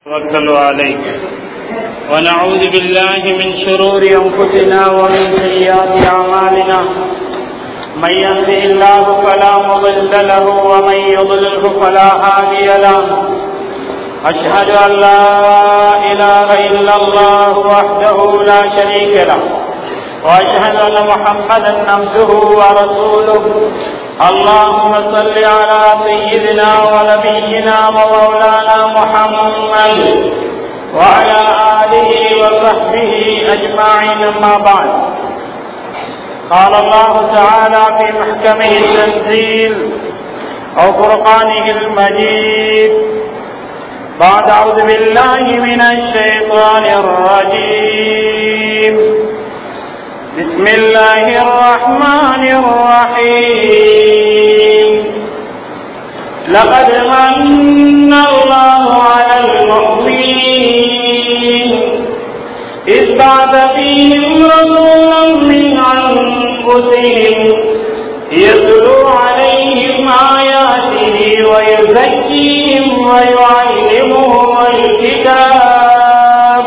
توكل عليه ونعوذ بالله من شرور أنفسنا ومن سيئات أعمالنا من يهده الله فلا مضل له ومن يضلله فلا هادي له أشهد أن لا إله إلا الله وحده لا شريك له وأشهد أن محمدا عبده ورسوله اللهم صل على سيدنا ونبينا ومولانا محمد وعلى آله وصحبه أجمعين أما بعد قال الله تعالى في محكمه التنزيل أو فرقانه المجيد بعد أعوذ بالله من الشيطان الرجيم بسم الله الرحمن الرحيم لقد من الله على المؤمنين إذ بعث فيهم رسولا من أنفسهم يتلو عليهم آياته ويزكيهم ويعلمهم الكتاب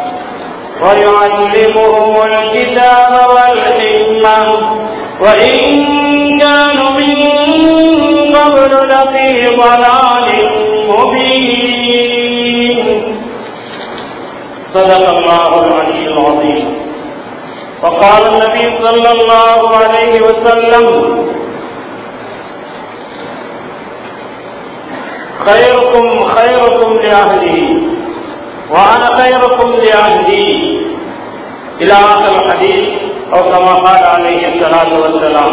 ويعلمهم الكتاب والحكمة وإن كانوا من قبل لفي ضلال مبين صدق الله العلي العظيم وقال النبي صلى الله عليه وسلم خيركم خيركم لأهله وأنا خيركم لأهلي إلى آخر الحديث أو كما قال عليه الصلاة والسلام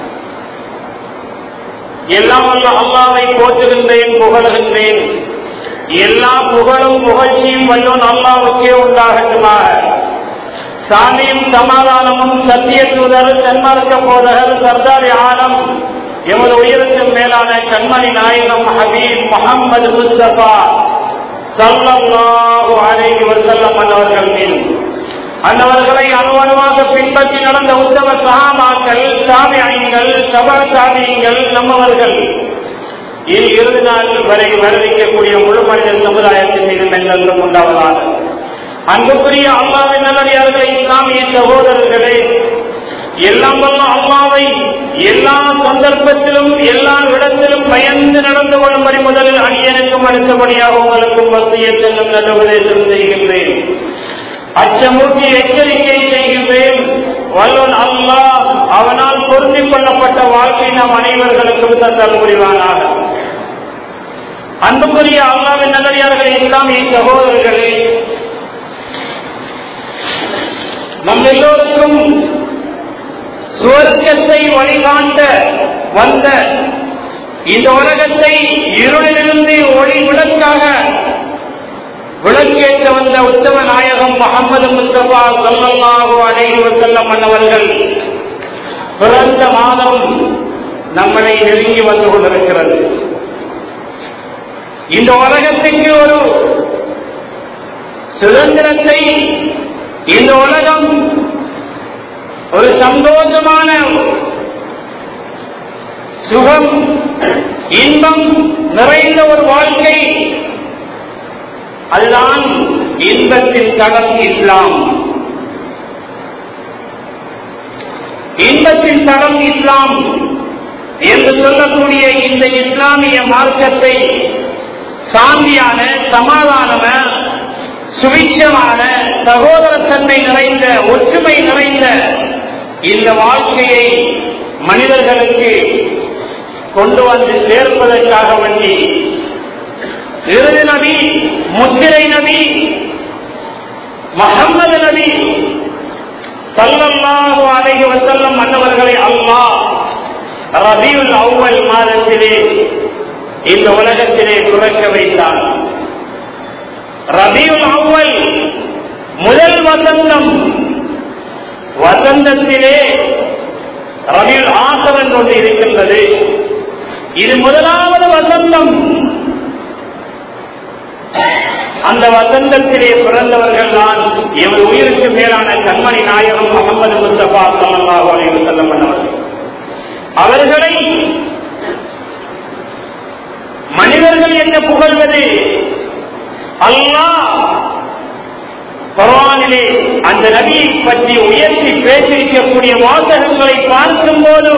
எல்லாம் வல்ல அல்லாவை போற்றுகின்றேன் புகழ்கின்றேன் எல்லா புகழும் புகழ்ச்சியும் வல்லோன் அல்லாவுக்கே உண்டாகட்டுமாக சாந்தியும் சமாதானமும் சத்திய தூதர் தென்மார்க்க போதகர் சர்தாரி ஆலம் எமது உயிருக்கு மேலான கண்மணி நாயகம் ஹபீப் முகமது முஸ்தபா சல்லல்லாஹு அலைஹி வஸல்லம் அன்னவர்கள் மீது அன்னவர்களை அணுவணுவாக பின்பற்றி நடந்த உத்தம சகாமாக்கள் சாமியங்கள் சபா சாமியங்கள் நம்மவர்கள் இனி இறுதி நாள் வரை வரவிக்கக்கூடிய முழு மனித சமுதாயத்தின் மீது எங்களும் உண்டாவதாக அன்புக்குரிய அல்லாவின் நல்லடியார்களை இஸ்லாமிய சகோதரர்களே எல்லாம் வல்ல அல்லாவை எல்லா சந்தர்ப்பத்திலும் எல்லா இடத்திலும் பயந்து நடந்து கொள்ளும்படி முதலில் அடியனுக்கும் அடுத்தபடியாக உங்களுக்கும் வசிய செல்லும் நல்ல உபதேசம் செய்கின்றேன் அச்சமூட்டி எச்சரிக்கை செய்கின்றேன் வல்லோன் அல்லாஹ் அவனால் பொருந்திக் கொள்ளப்பட்ட வாழ்க்கை நாம் அனைவர்களுக்கும் தந்தால் புரிவானாக அன்புக்குரிய அல்லாவின் நல்லடியார்களே இஸ்லாமிய சகோதரர்களே நம் எல்லோருக்கும் சுவர்க்கத்தை வழிகாட்ட வந்த இந்த உலகத்தை இருளிலிருந்து ஒளி விளக்காக விளக்கேற்ற வந்த உத்தம நாயகம் முகமது முஸ்தபா சொல்லல்லாஹு அலைஹி வஸல்லம் அன்னவர்கள் பிறந்த மாதம் நம்மளை நெருங்கி வந்து கொண்டிருக்கிறது இந்த உலகத்துக்கு ஒரு சுதந்திரத்தை இந்த உலகம் ஒரு சந்தோஷமான சுகம் இன்பம் நிறைந்த ஒரு வாழ்க்கை அதுதான் இன்பத்தின் தடம் இஸ்லாம் இன்பத்தின் தடம் இஸ்லாம் என்று சொல்லக்கூடிய இந்த இஸ்லாமிய மார்க்கத்தை சாந்தியான சமாதானம சுவிட்சமான சகோதரத்தன்மை நிறைந்த ஒற்றுமை நிறைந்த இந்த வாழ்க்கையை மனிதர்களுக்கு கொண்டு வந்து சேர்ப்பதற்காக வேண்டி இறுதி நபி முத்திரை நபி முகம்மது நபி சல்லல்லாஹு அலைஹி வஸல்லம் மன்னவர்களை அல்லாஹ் ரபியுல் அவ்வல் மாதத்திலே இந்த உலகத்திலே துறக்க வைத்தான் ரபியுல் அவ்வல் முதல் வசந்தம் வசந்தத்திலே ரபியுல் ஆசவன் ஒன்று இருக்கின்றது இது முதலாவது வசந்தம் அந்த வசந்தத்திலே பிறந்தவர்கள் தான் எமது உயிருக்கு மேலான கண்மணி நாயகம் முகமது முஸ்தபா சல்லாஹூ அலைஹி வஸல்லம் அவர்கள் அவர்களை மனிதர்கள் என்ன புகழ்வது அல்லாஹ் குரானிலே அந்த நபியை பற்றி உயர்த்தி பேசியிருக்கக்கூடிய வாசகங்களை பார்க்கும் போது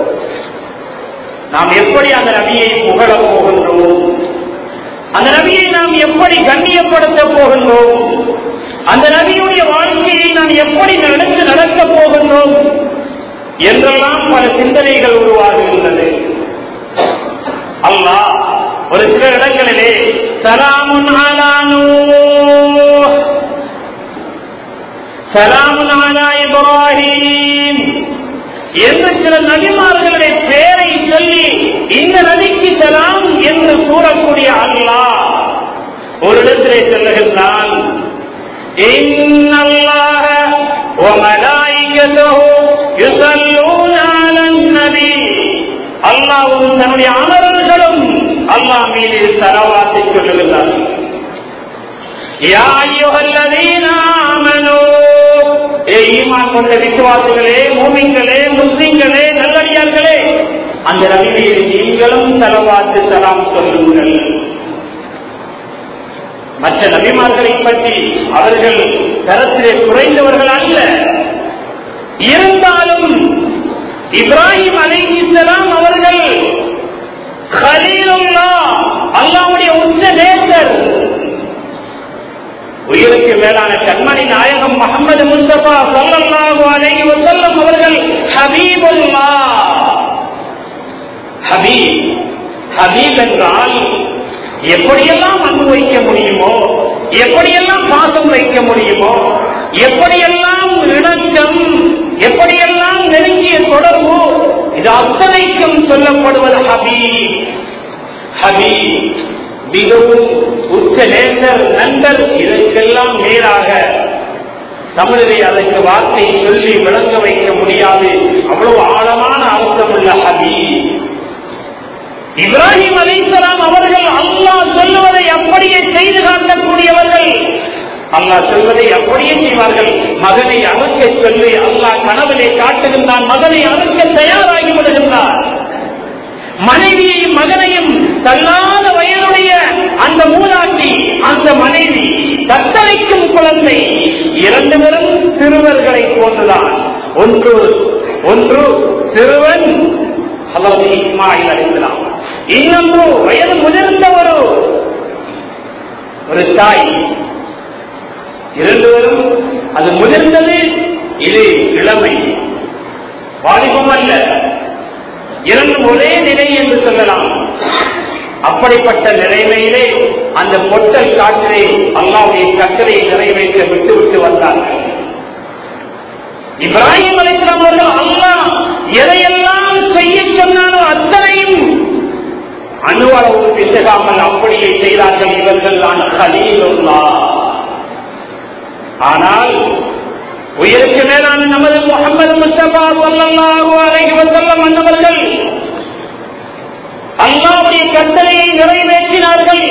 நாம் எப்படி அந்த நபியை புகழப் போகின்றோம் அந்த நபியை நாம் எப்படி கண்ணியப்படுத்த போகின்றோம் அந்த நபியுடைய வாழ்க்கையை நாம் எப்படி நடந்து நடக்கப் போகின்றோம் என்றெல்லாம் பல சிந்தனைகள் உருவாகுகின்றது அல்லாஹ் ஒரு சில இடங்களிலே சலாமுன் அலா நூஹ் சலாமுன் அலா இப்ராஹிம் என்று சில நபிமார்களுடைய பெயரை சொல்லி இந்த நபிக்கு சலாம் என்று கூறக்கூடிய அல்லாஹ் ஒரு இடத்திலே சொல்லுகின்றான் إن الله وملائكته يصلون على النبي அல்லாவும் தன்னுடைய அமரர்களும் அல்லாஹ் மீது சரவாத்தை சொல்லுகிறார்கள் யா அய்யுஹல்லதீன ஆமனூ ஏ ஈமான் கொண்ட விசுவாசிகளே மூமின்களே முஸ்லிம்களே நல்லடியார்களே அந்த நபியில் நீங்களும் செலவாத்து சலாம் சொல்லுங்கள் மற்ற நபிமார்களை பற்றி அவர்கள் தரத்திலே குறைந்தவர்கள் அல்ல இருந்தாலும் இப்ராஹிம் அலைஹிஸ்ஸலாம் அவர்கள் கலீலுல்லா அல்லாவுடைய உச்ச நேசர் உயிருக்கு மேலான கண்மணி நாயகம் முகமது முஸ்தபா சல்லல்லாஹு அலைஹி வஸல்லம் அவர்கள் ஹபீபுல்லா ஹபீப் ஹபீப் என்றால் எப்படியெல்லாம் அன்பு வைக்க முடியுமோ எப்படியெல்லாம் பாசம் வைக்க முடியுமோ எப்படியெல்லாம் இணக்கம் எப்படியெல்லாம் நெருங்கிய தொடர்பு இது அத்தனைக்கும் சொல்லப்படுவது ஹபீப் ஹபீப் மிகவும் உச்ச நேசர் நண்பர் இதற்கெல்லாம் நேராக தமிழிலே அதற்கு வார்த்தை சொல்லி விளங்க வைக்க முடியாது அவ்வளவு ஆழமான அர்த்தமுள்ள ஹபீப் இப்ராஹிம் அலிசலாம் அவர்கள் அல்லாஹ் சொல்லுவதை அப்படியே செய்து காட்டக்கூடியவர்கள் அல்லாஹ் சொல்வதை அப்படியே செய்வார்கள் மகனை அறுக்க சொல்லி அல்லாஹ் கனவிலே காட்டுகின்றான் மகனை அறுக்க தயாராகி விடுகின்றார் மனைவியையும் மகனையும் தள்ளாத வயதுடைய அந்த மூதாட்டி அந்த மனைவி தத்தளிக்கும் குழந்தை இரண்டு பேரும் சிறுவர்களை போன்றுதான் ஒன்று ஒன்று சிறுவன் அதாவது இஸ்மாயில் அலிஸ்லாம் இன்னொன்று வயது முதிர்ந்த ஒரு ஒரு தாய் இரண்டுவரும் அது முதிர்ந்தது இது இளமை வாலிபம் அல்ல இரண்டும் ஒரே நிலை என்று சொல்லலாம் அப்படிப்பட்ட நிலைமையிலே அந்த பொட்டல் காற்றிலே அல்லாவுடைய கட்டளை நிறைவேற்ற விட்டுவிட்டு வந்தார்கள் இப்ராஹிம் அலிஸ்லாம் அவர்கள் அல்லாஹ் எதையெல்லாம் செய்ய சொன்னாலோ அத்தனையும் அணுவளவு பிசகாமல் அப்படியே செய்தார்கள் இவர்கள் தான் கலீலுல்லா ஆனால் உயிருக்கு மேலான நமது முகமது முஸ்தபா சொல்லல்லாஹு அலைஹி வஸல்லம் அன்னவர்கள் அல்லாவுடைய கட்டளையை நிறைவேற்றினார்கள்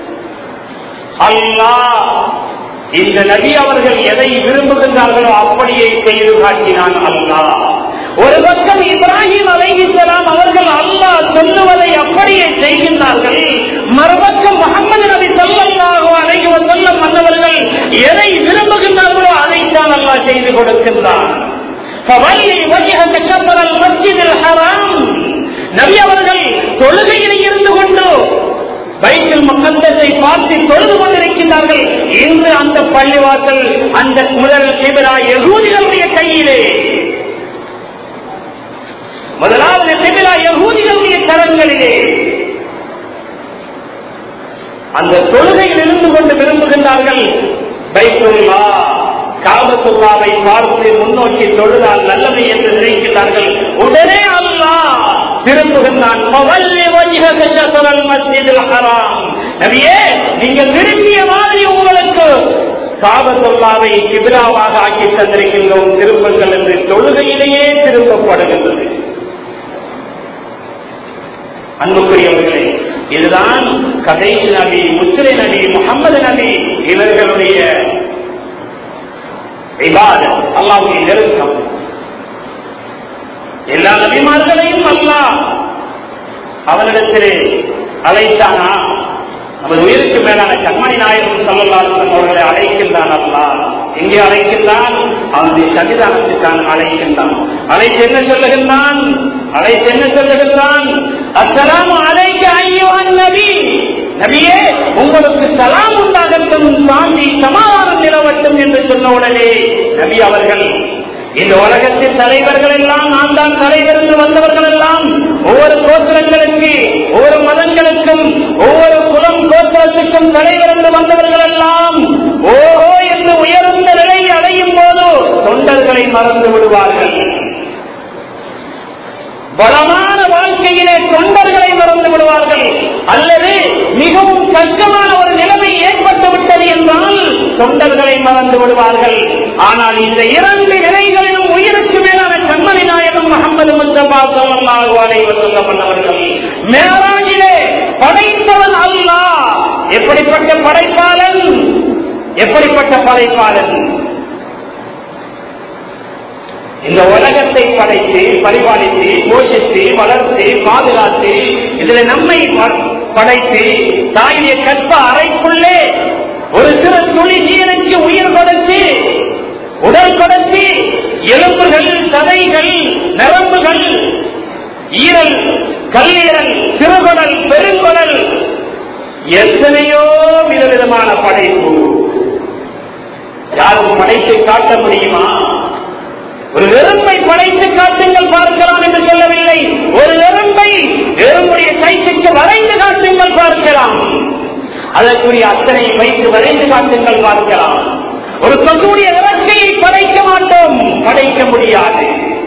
அல்லாஹ் இந்த நபி அவர்கள் எதை விரும்புகின்றார்களோ அப்படியே செய்து காட்டினான் அல்லாஹ் ஒரு பக்கம் இப்ராஹிம் அலைஹிஸ்ஸலாம் அவர்கள் அல்லாஹ் சொல்லுவதை அப்படியே செய்கின்றார்கள் மறுபக்கம் முகமது நபி ஸல்லல்லாஹு அலைஹி வஸல்லம் மன்னவர்கள் எதை விரும்புகின்றார்களோ அதைத்தான் அல்லாஹ் செய்து கொடுக்கின்றான் فولي وجهك شطر المسجد الحرام நபி அவர்கள் தொழுகையில் இருந்து கொண்டு பைத்தில் மக்கத்தை பார்த்து தொழுது கொண்டிருக்கின்றார்கள் இன்று அந்த பள்ளிவாசல் அந்த முதல் சிபிரா யகூதிகளுடைய கையிலே முதலாவது சிபிரா யகூதிகளுடைய கரங்களிலே அந்த தொழுகையில் இருந்து கொண்டு விரும்புகின்றார்கள் பைத்துல்லா காபத்துல்லாவை பார்த்து முன்னோக்கி தொழுதால் நல்லது என்று நினைக்கிறார்கள் உடனே அல்லாஹ் திரும்புகின்றான் நபியே நீங்கள் விரும்பிய மாதிரி உங்களுக்கு காபத்துல்லாவை கிபிராவாக ஆக்கி தந்திருக்கின்றோம் திருப்பங்கள் என்று தொழுகையிலேயே திரும்பப்படுகின்றது அன்புக்குரியவர்களே இதுதான் கடைசி நபி முஸ்லிம் நபி முகமது நபி இவர்களுடைய இபாதத் அல்லாவுடைய நெருக்கம் எல்லா நபிமார்களையும் அல்லாஹ் அவனிடத்திலே அழைத்தானா நமது உயிருக்கு மேலான கண்மணி நாயகம் சொல்லலாசன் அவர்களை அழைக்கின்றான் அல்லா எங்கே அழைக்கின்றான் அவனுடைய சன்னிதானத்துக்கான அழைக்கின்றான் அழைத்து என்ன சொல்லுகின்றான் அழைத்து என்ன சொல்லுகின்றான் அஸ்ஸலாமு அலைக்க ஐயோன் நபி நபியே உங்களுக்கு சலாம் உண்டாகட்டும் சாந்தி சமாதானம் நிலவட்டும் என்று சொன்ன உடனே நபி அவர்கள் இந்த உலகத்தின் தலைவர்கள் எல்லாம் நான் தான் தலைவர் என்று வந்தவர்கள் எல்லாம் ஒவ்வொரு கோத்திரங்களுக்கு ஒவ்வொரு மதங்களுக்கும் ஒவ்வொரு குலம் கோத்திரத்துக்கும் தலைவர் என்று வந்தவர்கள் எல்லாம் ஓஹோ என்று உயர்ந்த நிலை அடையும் போது தொண்டர்களை மறந்து விடுவார்கள் பலமான வாழ்க்கையிலே தொண்டர்களை மறந்து விடுவார்கள் அல்லது மிகவும் கஷ்டமான ஒரு நிலைமை ஏற்பட்டு விட்டது என்றால் தொண்டர்களை மறந்து விடுவார்கள் ஆனால் இந்த இரண்டு நிலைகளிலும் உயிருக்கு மேலான கண்மணி நாயகம் முகமது முஸ்தபா சல்லாஹு அலைஹி வஸல்லம் அவர்கள் மேலாகிலே படைத்தவன் அல்லாஹ் எப்படிப்பட்ட படைப்பாளன் எப்படிப்பட்ட படைப்பாளன் இந்த உலகத்தை படைத்து பரிபாலித்து போஷித்து வளர்த்து பாதுகாத்து இதுல நம்மை ப- படைத்து தாயிய கற்ப அறைக்குள்ளே ஒரு சிறு துளி ஜீவனுக்கு உயிர் கொடுத்து உடல் கொடுத்து எலும்புகள் சதைகள் நரம்புகள் ஈரல் கல்லீரல் சிறுகுடல் பெருங்குடல் எத்தனையோ விதவிதமான படைப்பு யாரும் படைத்து காட்ட முடியுமா ஒரு எறும்பை படைத்து காட்டுங்கள் பார்க்கலாம் என்று சொல்லவில்லை ஒரு எறும்பை எறும்புடைய கைக்கு வரைந்து காட்டுங்கள் பார்க்கலாம் அதற்குரிய அத்தனை வைத்து வரைந்து காட்டுங்கள் பார்க்கலாம் ஒரு கொசுடைய இறக்கையை படைக்க மாட்டோம் படைக்க முடியாது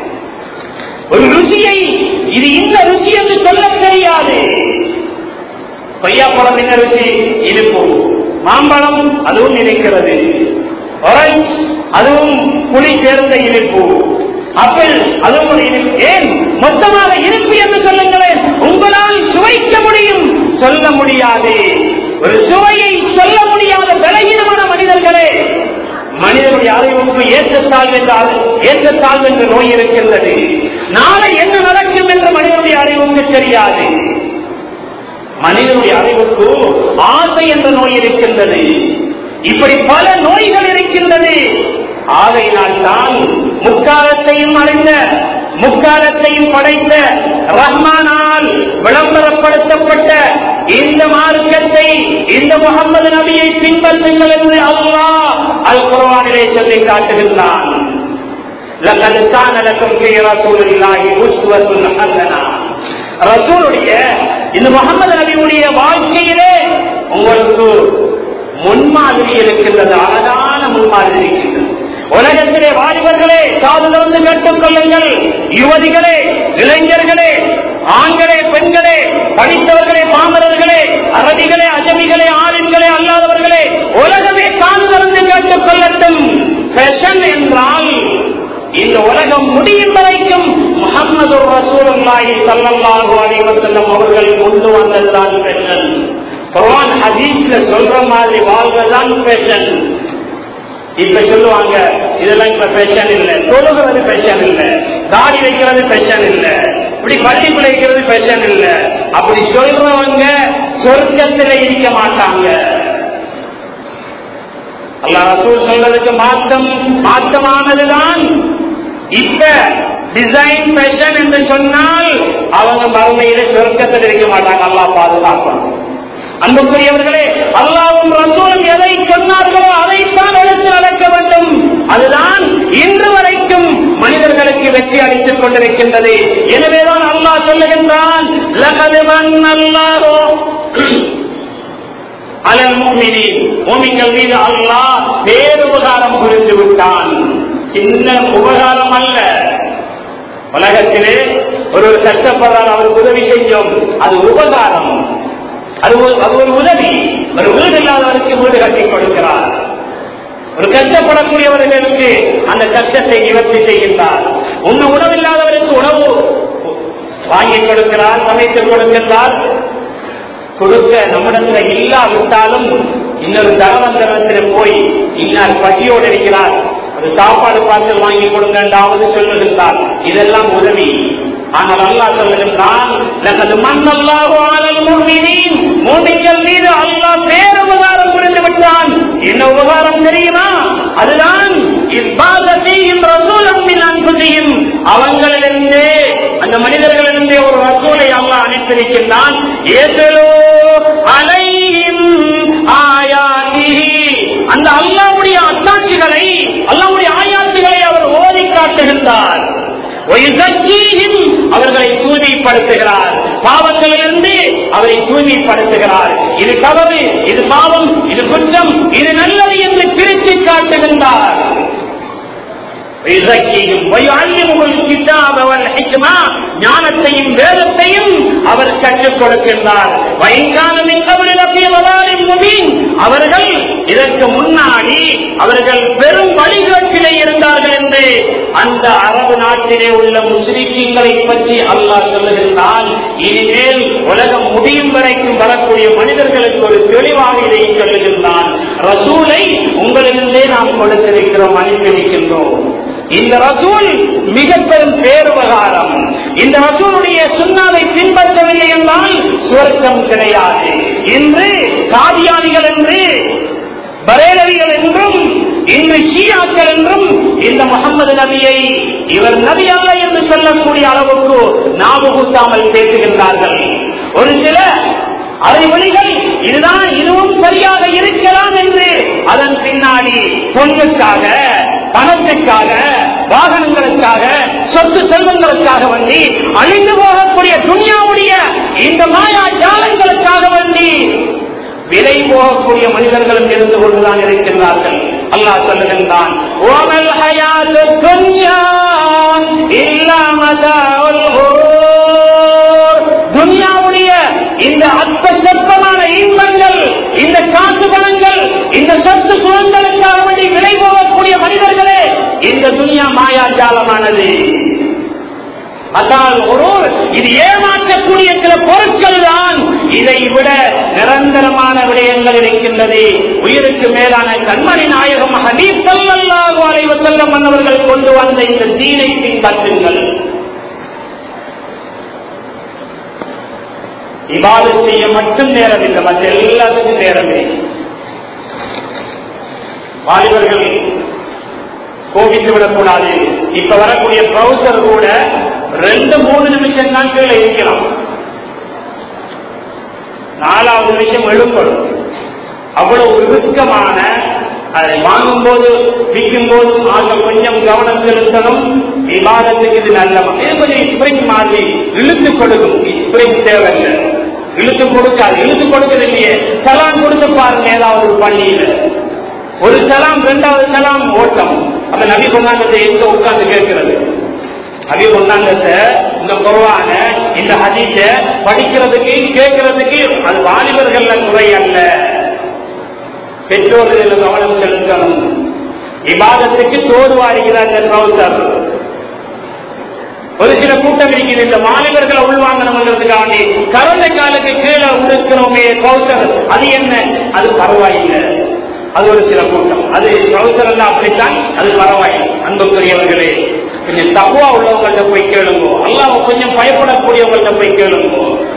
ஒரு ருசியை இது இந்த ருசி என்று சொல்ல தெரியாது கொய்யாப்பழம் என்ன ருசி இனிப்பு மாம்பழம் அதுவும் இருக்கிறது ஆரஞ்சு அதுவும் புளி சேர்ந்த இனிப்பு ஆப்பிள் அதுவும் ஒரு இனிப்பு ஏன் மொத்தமாக இனிப்பு என்று சொல்லுங்களேன் உங்களால் சுவைக்க முடியும் சொல்ல முடியாது ஒரு சுவையை சொல்ல முடியாத விலையினமான மனிதர்களே மனிதனுடைய அறிவுக்கு ஏற்றத்தாழ்வு என்ற அறி- ஏற்றத்தாழ்வு என்ற நோய் இருக்கின்றது நாளை என்ன நடக்கும் என்று மனிதனுடைய அறிவுக்கு தெரியாது மனிதனுடைய அறிவுக்கு ஆசை என்ற நோய் இருக்கின்றது இப்படி பல நோய்கள் இருக்கின்றது ஆகையினால் தான் முக்காலத்தையும் அறிந்த முக்காலத்தையும் படைத்த ரஹ்மானால் விளம்பரப்படுத்தப்பட்ட இந்த மார்க்கத்தை இந்த முகமது நபியை பின்பற்றுங்கள் என்று அல்லாஹ் அல் குர்ஆனிலே சொல்லி காட்டுகின்றான் لقد كان لكم في رسول الله أسوة حسنة ரசூலுடைய இந்த முகமது நபியுடைய வாழ்க்கையிலே உங்களுக்கு முன்மாதிரி இருக்கின்றது அழகான முன்மாதிரி இருக்கின்றது உலகத்திலே வாலிபர்களே காதிலிருந்து கேட்டுக் கொள்ளுங்கள் யுவதிகளே இளைஞர்களே ஆண்களே பெண்களே படித்தவர்களே பாமரர்களே அரபிகளே அஜமிகளே ஆளுங்களே அல்லாதவர்களே உலகமே காதிலிருந்து கேட்டுக் கொள்ளட்டும் ஃபேஷன் என்றால் இந்த உலகம் முடியும் வரைக்கும் முகமது ரசூலுல்லாஹி ஸல்லல்லாஹு அலைஹி வஸல்லம் அவர்கள் கொண்டு வந்ததுதான் ஃபேஷன் குர்ஆன் ஹதீஸ்ல சொல்ற மாதிரி வாழ்வதுதான் ஃபேஷன் இப்ப சொல்லுவாங்க இதெல்லாம் இப்ப ஃபேஷன் இல்ல தொழுகிறது ஃபேஷன் இல்ல தாடி வைக்கிறது ஃபேஷன் இல்ல இப்படி பள்ளி பிழைக்கிறது ஃபேஷன் இல்ல அப்படி சொல்றவங்க சொர்க்கத்தில் இருக்க மாட்டாங்க அல்லாஹ் ரசூல் சொல்றதுக்கு மாற்றம் மாற்றமானதுதான் இப்ப டிசைன் ஃபேஷன் என்று சொன்னால் அவங்க மறுமையில சொர்க்கத்தில் இருக்க மாட்டாங்க அல்லாஹ் பாதுகாப்பான் அன்புக்குரியவர்களே அல்லாவும் ரசூலும் எதை சொன்னார்களோ அதைத்தான் எடுத்து நடக்க வேண்டும் அதுதான் இன்று வரைக்கும் மனிதர்களுக்கு வெற்றி அளித்துக் கொண்டிருக்கின்றது எனவேதான் அல்லாஹ் சொல்லுகின்றான் "லகது மன்னல்லாஹு அலல் முஃமினீன் மூமின்கள் மீது அல்லாஹ் பேருபகாரம் புரிந்து விட்டான் சின்ன உபகாரம் அல்ல உலகத்திலே ஒரு கஷ்டப்படுறார் அவருக்கு உதவி செஞ்சோம் அது உபகாரம் அது ஒரு அது ஒரு உதவி ஒரு வீடு இல்லாதவருக்கு வீடு கட்டி கொடுக்கிறார் ஒரு கஷ்டப்படக்கூடியவர்களுக்கு அந்த கஷ்டத்தை நிவர்த்தி செய்கின்றார் உண்ண உணவில்லாதவருக்கு உணவு வாங்கி கொடுக்கிறார் சமைத்து கொடுக்கின்றார் கொடுக்க நம்மிடத்துல இல்லாவிட்டாலும் இன்னொரு தகவந்தரத்தில் போய் இன்னார் பசியோடு இருக்கிறார் ஒரு சாப்பாடு பார்சல் வாங்கி கொடுங்கண்டாவது சொல்லுகின்றார் இதெல்லாம் உதவி ஆனால் அல்லாஹ் சொல்லுகின்றான் லகது மன்னல்லாஹு அலல் முஃமினீன் மூமின்கள் மீது அல்லாஹ் பேருபகாரம் புரிந்து விட்டான் என்ன உபகாரம் தெரியுமா அதுதான் இப்பாதத்தையும் ரசூலம் மின் அன்புதையும் அவங்களிலிருந்தே அந்த மனிதர்களிலிருந்தே ஒரு ரசூலை அல்லாஹ் அனுப்பியிருக்கின்றான் ஏதோ அலையும் ஆயாத்திஹி அந்த அல்லாவுடைய அத்தாட்சிகளை அல்லாவுடைய ஆயாத்துகளை அவர் ஓதி காட்டுகின்றார் وَيُزَكِّيهِمْ அவர்களை தூய்மைப்படுத்துகிறார் பாவங்களிலிருந்து அவரை தூய்மைப்படுத்துகிறார் இது தவறு இது பாவம் இது குற்றம் இது நல்லது என்று பிரித்து காட்டுகின்றார் وَيُزَكِّيهِمْ وَيُعَلِّمُهُ الْكِتَابَ وَالْحِكْمَةَ ஞானத்தையும் வேதத்தையும் அவர் கற்றுக் கொடுக்கின்றார் وَإِنْ كَانَ مِنْ قَبْلِ لَفِي ضَلَالٍ مُبِينٍ அவர்கள் இதற்கு முன்னாடி அவர்கள் பெரும் வழிகாட்டிலே இருந்தார்கள் என்று அந்த அரபு நாட்டிலே உள்ள முஸ்லிம்களை பற்றி அல்லாஹ் சொல்லுகின்றான் இனிமேல் உலகம் முடியும் வரைக்கும் வரக்கூடிய மனிதர்களுக்கு ஒரு தெளிவாக இதை சொல்லுகின்றான் ரசூலை உங்களிடந்தே நாம் கொடுத்திருக்கிறோம் அனுப்பியிருக்கின்றோம் இந்த ரசூல் மிக பெரும் பேருபகாரம் இந்த ரசூலுடைய சுண்ணாவை பின்பற்றவில்லை என்றால் சுவர்க்கம் கிடையாது இன்று காதியானிகள் என்று பரேலவிகள் என்றும் இன்று ஷியாக்கள் என்றும் இந்த முகமது நபியை இவர் நபி அல்ல என்று சொல்லக்கூடிய அளவுக்கு ஞாபகூட்டாமல் பேசுகின்றார்கள் ஒரு சில அறிவொழிகள் இதுதான் இதுவும் சரியாக இருக்கலாம் என்று அதன் பின்னாடி பொண்ணுக்காக பணத்துக்காக வாகனங்களுக்காக சொத்து செல்வங்களுக்காக வேண்டி அழிந்து போகக்கூடிய துன்யாவுடைய இந்த மாயா ஜாலங்களுக்காக வேண்டி விலை போகக்கூடிய மனிதர்களும் இருந்து கொண்டுதான் இருக்கின்றார்கள் அல்லாஹ் சொல்லுகின்றான் "வமல் ஹயாத்து துன்யா இல்லா மதாஉல் குரூர்." துன்யாவுடைய இந்த அற்ப சொற்பமான இன்பங்கள் இந்த காசு பணங்கள் இந்த சொத்து சுகங்களுக்காக வேண்டி விலை போகக்கூடிய மனிதர்களே இந்த துன்யா மாயாஜாலமானது அதால் ஒரு இது ஏமாற்றக்கூடிய சில பொருட்கள் தான் இதை விட நிரந்தரமான விடயங்கள் இருக்கின்றது உயிருக்கு மேலான கண்மணி நாயகம் ஹதீப் ஸல்லல்லாஹு அலைஹி வஸல்லம் மன்னவர்கள் கொண்டு வந்த இந்த தீனை பின்பற்றுங்கள் இபாதத் செய்ய மட்டும் நேரம் இல்லை மற்ற எல்லாத்துக்கும் நேரம் இல்லை வாலிபர்கள் கோபித்து விடக்கூடாது இப்ப வரக்கூடிய ப்ரௌசர் கூட ரெண்டு மூணு நிமிஷம் தான் கீழே இருக்கலாம் நாலாவது நிமிஷம் எழுப்படும் அவ்வளவு இறுக்கமான அதை வாங்கும் போது விற்கும் போது ஆக கொஞ்சம் கவனம் செலுத்தணும் விவாதத்துக்கு இது நல்லவா இது கொஞ்சம் ஸ்பிரிங் மாதிரி இழுத்து கொடுக்கும் ஸ்பிரிங் தேவையில்லை இழுத்து கொடுக்காது இழுத்து கொடுக்கிறது இல்லையே சலான் கொடுத்து பாருங்க ஏதாவது ஒரு பள்ளியில ஒரு சலாம் ரெண்டாவது சலாம் ஓட்டம் அந்த நபி கொண்டாந்தத்தை எங்க உட்கார்ந்து கேட்கிறது நபி கொண்டாந்தத்தை இந்த குர்வான இந்த ஹதீஸ படிக்கிறதுக்கு கேட்கறதுக்கு அது வாலிபர்கள்ல குறை அல்ல பெற்றோர்கள் கவனம் செலுத்தணும் விவாதத்துக்கு தோடு வாரிக்கிறாங்க ட்ரௌசர் ஒரு சில கூட்டம் இருக்குது இந்த வாலிபர்களை உள்வாங்கணுங்கிறதுக்காக கரண்ட காலுக்கு கீழே உடுக்கிறோமே ட்ரௌசர் அது என்ன அது பரவாயில்லை அது ஒரு சில கூட்டம் அது ட்ரௌசர் எல்லாம் அப்படித்தான் அது பரவாயில்லை அன்புக்குரியவர்களே கொஞ்சம் தப்புவா உள்ளவங்கள்ட்ட போய் கேளுங்க அல்லாஹ் கொஞ்சம் பயப்படக்கூடியவங்கள்ட்ட போய் கேளுங்க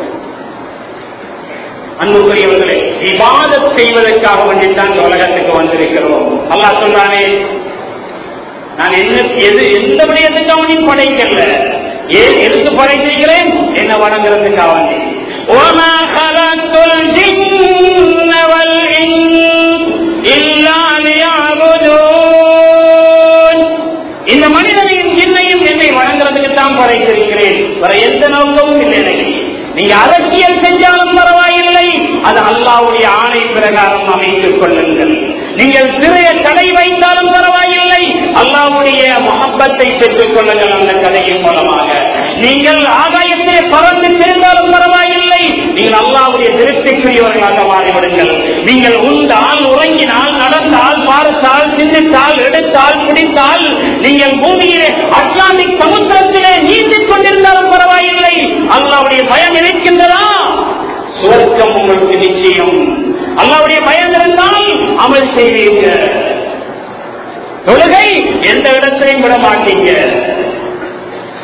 அன்புக்குரியவர்களே விவாதம் செய்வதற்காக வேண்டித்தான் இந்த உலகத்துக்கு வந்திருக்கிறோம் அல்லாஹ் சொல்றானே நான் என்ன எது எந்த விடயத்துக்கு அவனையும் படைக்கல ஏன் எதுக்கு படைத்திருக்கிறேன் என்ன வணங்குறதுக்காக வேண்டி وما خلقت الجن والإنس إلا ليعبدون இந்த மனிதனையும் ஜின்னையும் என்னை வணங்குறதுக்கு தான் படைத்திருக்கிறேன் வேற எந்த நோக்கமும் இல்லை எனக்கு நீங்க அரசியல் செஞ்சாலும் பரவாயில்லை அது அல்லாவுடைய ஆணை பிரகாரம் அமைத்துக் கொள்ளுங்கள் நீங்கள் சிறிய கடை வைத்தாலும் பரவாயில்லை அல்லாவுடைய மகப்பத்தை பெற்றுக் கொள்ளுங்கள் அந்த கடையின் மூலமாக நீங்கள் ஆகாயத்தை பறந்து திரிந்தாலும் பரவாயில்லை நீங்கள் அல்லாவுடைய திருப்திக்குரியவர்களாக மாறிவிடுங்கள் நீங்கள் உண்டால் உறங்கினால் நடந்தால் பார்த்தால் சிந்தித்தால் எடுத்தால் பிடித்தால் நீங்கள் பூமியிலே அட்லாண்டிக் சமுத்திரத்திலே நீந்திக் கொண்டிருந்தாலும் பரவாயில்லை அல்லாவுடைய பயம் இருக்கின்றதா சுவர்க்கம் உங்களுக்கு நிச்சயம் அல்லாவுடைய பயம் இருந்தால் அமல் செய்வீங்க தொழுகை எந்த இடத்திலையும் விட மாட்டீங்க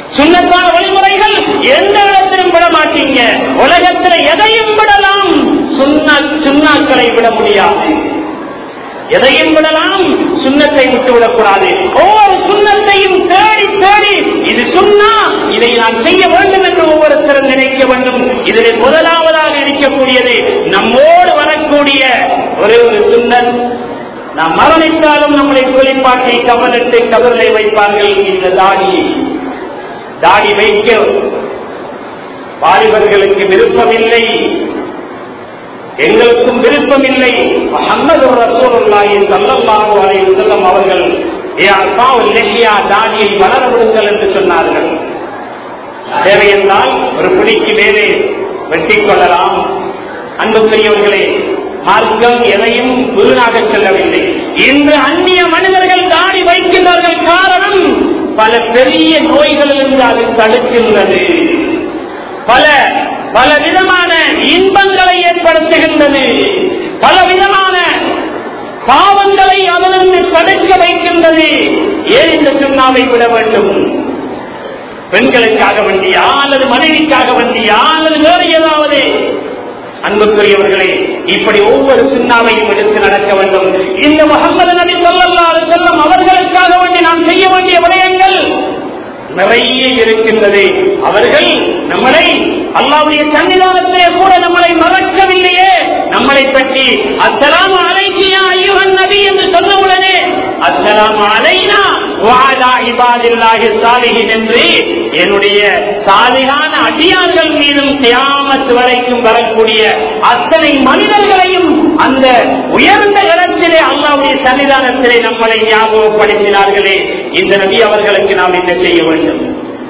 சுண்ணத்தான வழிமுறைகள் எந்த இடத்திலும் விட மாட்டீங்க உலகத்தில் எதையும் விடலாம் சுண்ணா சுண்ணாக்களை விட முடியாது எதையும் விடலாம் சுண்ணத்தை விட்டு விடக்கூடாது ஒவ்வொரு சுண்ணத்தையும் தேடி தேடி இது சுண்ணா இதை நான் செய்ய வேண்டும் என்று ஒவ்வொருத்தரும் நினைக்க வேண்டும் இதில் முதலாவதாக இருக்கக்கூடியது நம்மோடு வரக்கூடிய ஒரே ஒரு சுண்ணத் நாம் மரணித்தாலும் நம்மளை குளிப்பாட்டி கவனத்தை கவலை வைப்பார்கள் இந்த தாடியை தாடி வைக்க வாலிபர்களுக்கு விருப்பமில்லை எங்களுக்கும் விருப்பமில்லை முகமது ரசூலுல்லாஹி ஸல்லல்லாஹு அலைஹி வஸல்லம் அவர்கள் ஏ அல்பாவு லெஹியா தாடியை வளர விடுங்கள் என்று சொன்னார்கள் தேவையென்றால் ஒரு பிடிக்கு மேலே வெட்டிக் கொள்ளலாம் அன்புக்குரியவர்களே மார்க்கம் எதையும் வீணாக செல்லவில்லை இன்று அந்நிய மனிதர்கள் தாடி வைக்கின்றார்கள் காரணம் பல பெரிய நோய்களிலிருந்து அது தடுக்கின்றது பல பல விதமான இன்பங்களை ஏற்படுத்துகின்றது பல விதமான பாவங்களை அதிலிருந்து தடுக்க வைக்கின்றது ஏன் இந்த சுண்ணாவை விட வேண்டும் பெண்களுக்காக வேண்டியா அல்லது மனைவிக்காக வேண்டியா அல்லது வேறு ஏதாவது அன்புக்குரியவர்களே இப்படி ஒவ்வொரு சின்னாவையும் எடுத்து நடக்க வேண்டும் இந்த முகமது நபி சொல்லல்லாறு செல்லும் அவர்களுக்காக வேண்டி நாம் செய்ய வேண்டிய விடயங்கள் நிறைய இருக்கின்றது அவர்கள் நம்மளை அல்லாவுடைய சன்னிதானத்திலே கூட நம்மளை மறக்கவில்லையே நம்மளை பற்றி அஸ்ஸலாமு அலைக்கியா ஐயுகன் நபி என்று சொன்ன உடனே அஸ்ஸலாமு அலைனா வாலா இபாதில்லாஹி சாலிஹின் என்று என்னுடைய சாலிகான அடியார்கள் மீதும் கியாமத் வரைக்கும் வரக்கூடிய அத்தனை மனிதர்களையும் அந்த உயர்ந்த இடத்திலே அல்லாவுடைய சன்னிதானத்திலே நம்மளை ஞாபகப்படுத்தினார்களே இந்த நபி அவர்களுக்கு நாம் என்ன செய்ய வேண்டும்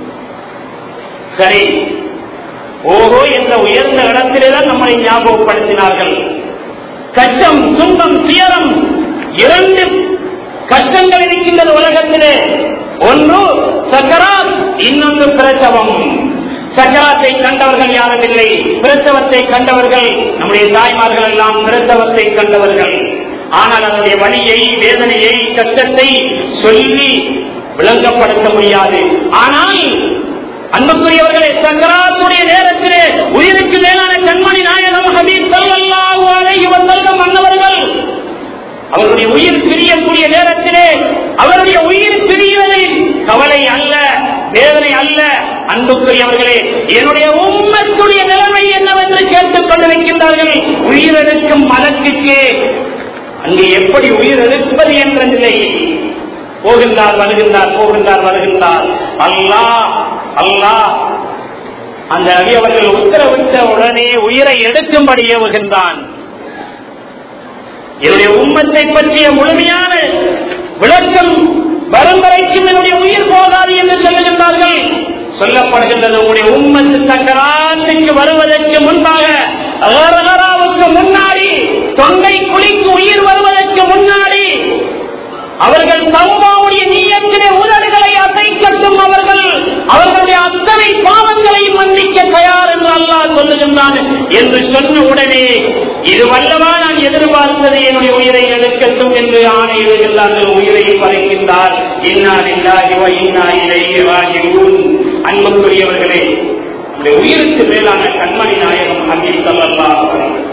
சரி ஓஹோ என்ற உயர்ந்த இடத்திலேதான் நம்மளை ஞாபகப்படுத்தினார்கள் கஷ்டம் துன்பம் துயரம் இரண்டு கஷ்டங்கள் இருக்கின்றது உலகத்திலே ஒன்று சக்கராத் இன்னொன்று பிரசவம் சக்கராத்தை கண்டவர்கள் யாரும் இல்லை பிரசவத்தை கண்டவர்கள் நம்முடைய தாய்மார்கள் எல்லாம் பிரசவத்தை கண்டவர்கள் ஆனால் அதனுடைய வலியை வேதனையை கஷ்டத்தை சொல்லி விளங்கப்படுத்த முடியாது ஆனால் அன்புக்குரியவர்களே சங்கராத்துடைய நேரத்திலே உயிருக்கு மேலான கண்மணி நாயகம் ஹபீப் சல்லல்லாஹு அலைஹி வஸல்லம் மன்னவர்கள் அவருடைய உயிர் பிரியக்கூடிய நேரத்திலே அவருடைய உயிர் பிரிவதை கவலை அல்ல வேதனை அல்ல அன்புக்குரியவர்களே என்னுடைய உம்மத்துடைய நிலைமை என்னவென்று கேட்டுக் கொண்டிருக்கின்றார்கள் உயிரெடுக்கும் மலக்குக்கு அங்கே எப்படி உயிர் எடுப்பது என்ற நிலை போகின்றார் வருகின்றார் போகின்றார் வருகின்றார் அல்லாஹ் அல்லாஹ் அந்த நபி அவர்கள் உத்தரவிட்ட உடனே உயிரை எடுக்கும்படி ஏவுகின்றான் என்னுடைய உம்மத்தை பற்றிய முழுமையான விளக்கம் வரும் வரைக்கும் என்னுடைய உயிர் போகாது என்று சொல்லுகின்றார்கள் சொல்லப்படுகின்றது உங்களுடைய உம்மத்து சக்கராத்துக்கு வருவதற்கு முன்பாக அகரகராவுக்கு முன்னாடி தொண்டை குழிக்கு உயிர் வருவதற்கு முன்னாடி அவர்கள் தௌபாவுடைய நீயத்திலே உதடுகளை அசைக்கட்டும் அவர்கள் அவர்களுடைய அத்தனை பாவங்களையும் மன்னிக்க தயார் என்று அல்லாஹ் சொல்லுகின்றான் என்று சொன்ன உடனே இது வல்லவா நான் எதிர்பார்த்தது என்னுடைய உயிரை எடுக்கட்டும் என்று ஆணையிடுகின்றார்கள் உயிரை பறிக்கின்றார் இன்னார் இல்லாஹிவ இன்னா இலைஹி ராஜிஊன் அன்புக்குரியவர்களே நம்முடைய உயிருக்கு மேலான கண்மணி நாயகம் ஹபீப் ஸல்லல்லாஹு அலைஹி வஸல்லம்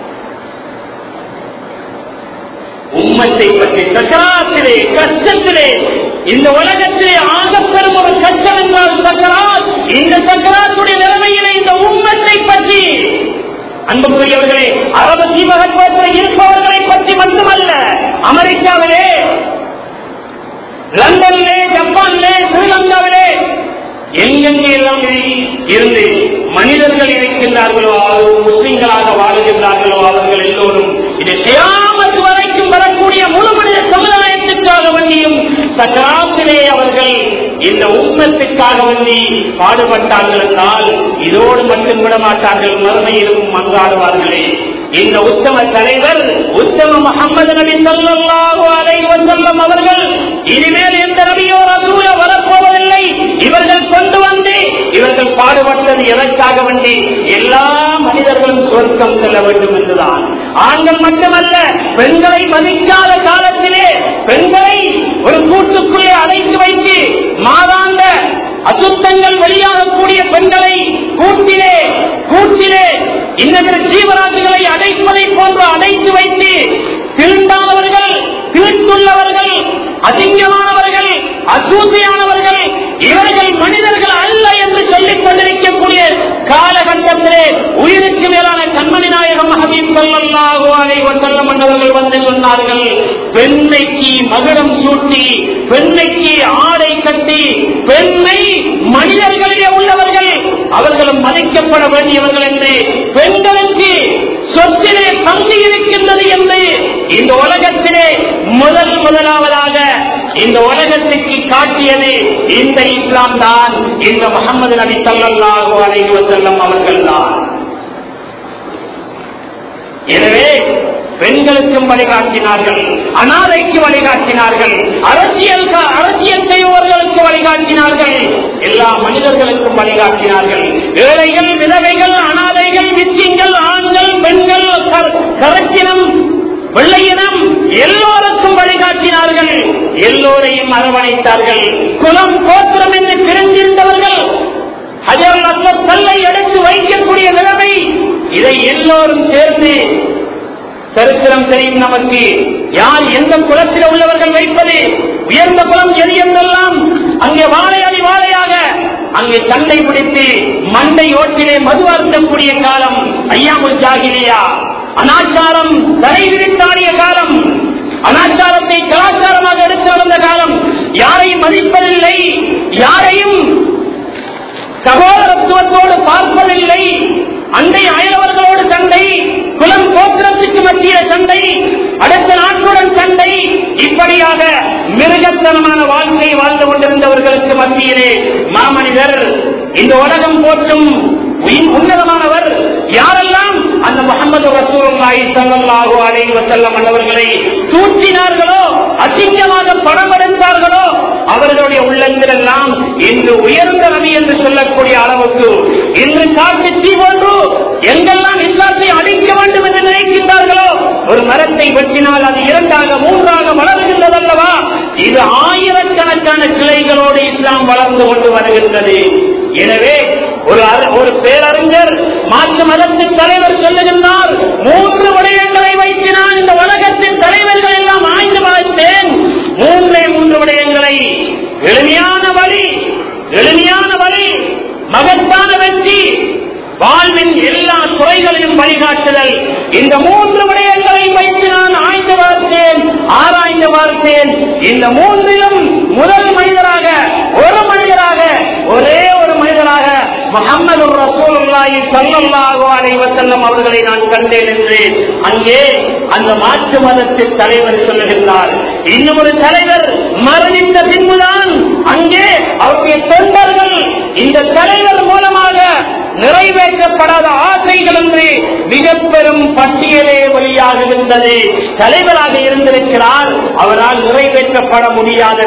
உம்மத்தை பற்றி சக்கராத்திலே கஷ்டத்திலே இந்த உலகத்திலே ஆகப்பெறும் ஒரு கஷ்டம் என்றால் சக்கராத் இந்த சக்கராத்துடைய நிலைமையிலே இந்த உம்மத்தை பற்றி அன்புக்குரியவர்களே அரபு தீபகற்பத்தில் இருப்பவர்களை பற்றி மட்டுமல்ல அமெரிக்காவிலே லண்டனிலே ஜப்பானிலே ஸ்ரீலங்காவிலே எங்கெங்கே எல்லாம் இருந்து மனிதர்கள் இருக்கின்றார்களோ அவர்கள் முஸ்லிம்களாக வாழுகின்றார்களோ அவர்கள் எல்லோரும் இது கியாமத் வரைக்கும் வரக்கூடிய முழு மனித சமுதாயத்திற்காக வேண்டியும் சக்கராத்திலே அவர்கள் இந்த உண்மத்திற்காக வேண்டி பாடுபட்டார்கள் என்றால் இதோடு மட்டும் விட மாட்டார்கள் மறுமையிலும் மன்றாடுவார்களே இந்த உத்தம தலைவர் உத்தம முகமது நபி ஸல்லல்லாஹு அலைஹி வஸல்லம் அவர்கள் இனிமேல் எந்த நபியோ ரசூலோ வரப்போவதில்லை இவர்கள் கொண்டு வந்து இவர்கள் பாடுபட்டது எதற்காக வேண்டி எல்லா மனிதர்களும் சொர்க்கம் செல்ல வேண்டும் என்றுதான் ஆண்கள் மட்டுமல்ல பெண்களை மதிக்காத காலத்திலே பெண்களை ஒரு கூட்டுக்குள்ளே அடைத்து வைத்து மாதாந்த அசுத்தங்கள் வெளியாகக்கூடிய பெண்களை கூட்டிலே கூட்டிலே இன்னபிற ஜீவராசிகளை அடைப்பதை போன்று அடைத்து வைத்து திருந்தானவர்கள் திருத்துள்ளவர்கள் அதிகமானவர்கள் அசூசியானவர்கள் இவர்கள் மனிதர்கள் அல்ல என்று சொல்லிக் கொண்டிருக்கக்கூடிய காலகட்டத்திலே உயிருக்கு மேலான கண்மணி நாயகம் ஹபீப் ஸல்லல்லாஹு அலைஹி வஸல்லம் அவர்கள் வந்து சொன்னார்கள் பெண்ணைக்கு மகுடம் சூட்டி பெண்ணைக்கு ஆடை கட்டி பெண்ணை மனிதர்களிலே உள்ளவர்கள் அவர்களும் மதிக்கப்பட வேண்டியவர்கள் என்று பெண்களுக்கு சொத்திலே பங்கு இருக்கின்றது என்று இந்த உலகத்திலே முதல் முதலாவதாக இந்த உலகத்துக்கு காட்டியது இந்த இஸ்லாம் தான் இந்த முகமது நபி ஸல்லல்லாஹு அலைஹி வஸல்லம் அவர்கள் தான் எனவே பெண்களுக்கும் வழிகாட்டினார்கள் அனாதைக்கு வழிகாட்டினார்கள் அரசியல் அரசியல் செய்பவர்களுக்கு வழிகாட்டினார்கள் எல்லா மனிதர்களுக்கும் வழிகாட்டினார்கள் ஏழைகள் விதவைகள் அனாதைகள் வித்தியங்கள் ஆண்கள் பெண்கள் கர- கரத்தினம் வெள்ளையினம் எல்லோருக்கும் வழிகாட்டினார்கள் எல்லோரையும் அரவணைத்தார்கள் குலம் கோத்திரம் என்று பிரிந்திருந்தவர்கள் ஹஜர் அஸ்வத் கல்லை எடுத்து வைக்கக்கூடிய நிலைமை இதை எல்லோரும் சேர்ந்து சரித்திரம் தெரியும் நமக்கு யார் எந்த குலத்தில் உள்ளவர்கள் வைப்பது உயர்ந்த குலம் எது என்றெல்லாம் அங்கே வாழையடி வாழையாக அங்கே சண்டை பிடித்து மண்டை ஓட்டிலே மது அருந்தக்கூடிய காலம் ஐயாமுல் ஜாகிலியா அனாச்சாரம் தலை விரித்தாடிய காலம் அனாச்சாரத்தை கலாச்சாரமாக எடுத்து வந்த காலம் யாரையும் மதிப்பதில்லை யாரையும் சகோதரத்துவத்தோடு பார்ப்பதில்லை அண்டை அயலவர்களோடு சண்டை குலம் கோத்திரத்துக்கு மத்திய சண்டை அடுத்த நாட்டுடன் சண்டை இப்படியாக மிருகத்தனமான வாழ்க்கை வாழ்ந்து கொண்டிருந்தவர்களுக்கு மத்தியிலே மாமனிதர் இந்த உலகம் போற்றும் உயின் உன்னதமானவர் யாரெல்லாம் அந்த முகமது ரசூலுல்லாஹி ஸல்லல்லாஹு அலைஹி வஸல்லம் அவர்களை தூற்றினார்களோ அசிங்கமாக படம் எடுத்தார்களோ அவர்களுடைய உள்ளங்கள் எல்லாம் இன்று உயர்ந்த நபி என்று சொல்லக்கூடிய அளவுக்கு இன்று காட்டு தீ போன்று எங்கெல்லாம் இஸ்லாத்தை அழிக்க வேண்டும் என்று நினைக்கின்றார்களோ ஒரு மரத்தை வெட்டினால் அது இரண்டாக மூன்றாக வளர்கின்றது அல்லவா இது ஆயிரக்கணக்கான கிளைகளோடு இஸ்லாம் வளர்ந்து கொண்டு வருகின்றது எனவே ஒரு அர- ஒரு பேரறிஞர் மாற்று மதத்தின் தலைவர் சொல்லுகின்றார் மூன்று விடயங்களை வைத்து நான் இந்த உலகத்தின் தலைவர்கள் எல்லாம் ஆய்ந்து பார்த்தேன் மூன்றே மூன்று விடயங்களை எளிமையான வழி எளிமையான வழி மகத்தான வெற்றி வாழ்வின் எல்லா துறைகளிலும் வழிகாட்டுதல் இந்த மூன்று விடயங்களை வைத்து நான் ஆய்ந்து பார்த்தேன் ஆராய்ந்து பார்த்தேன் இந்த மூன்றிலும் முதல் மனிதராக ஒரு மனிதராக ஒரே ஒரு மனிதராக முகமது ரசூலுல்லாஹி ஸல்லல்லாஹு அலைஹி வஸல்லம் அவர்களை நான் கண்டேன் என்று அங்கே அந்த மாற்று மதத்தின் தலைவர் சொல்லுகின்றார் இன்னும் ஒரு தலைவர் மரணித்த பின்புதான் அங்கே அவருடைய தொண்டர்கள் இந்த தலைவர் மூலமாக நிறைவேற்றப்படாத ஆசைகள் என்று மிக பெரும் பட்டியலே வெளியாகுகின்றது தலைவராக இருந்திருக்கிறார் அவரால் நிறைவேற்றப்பட முடியாத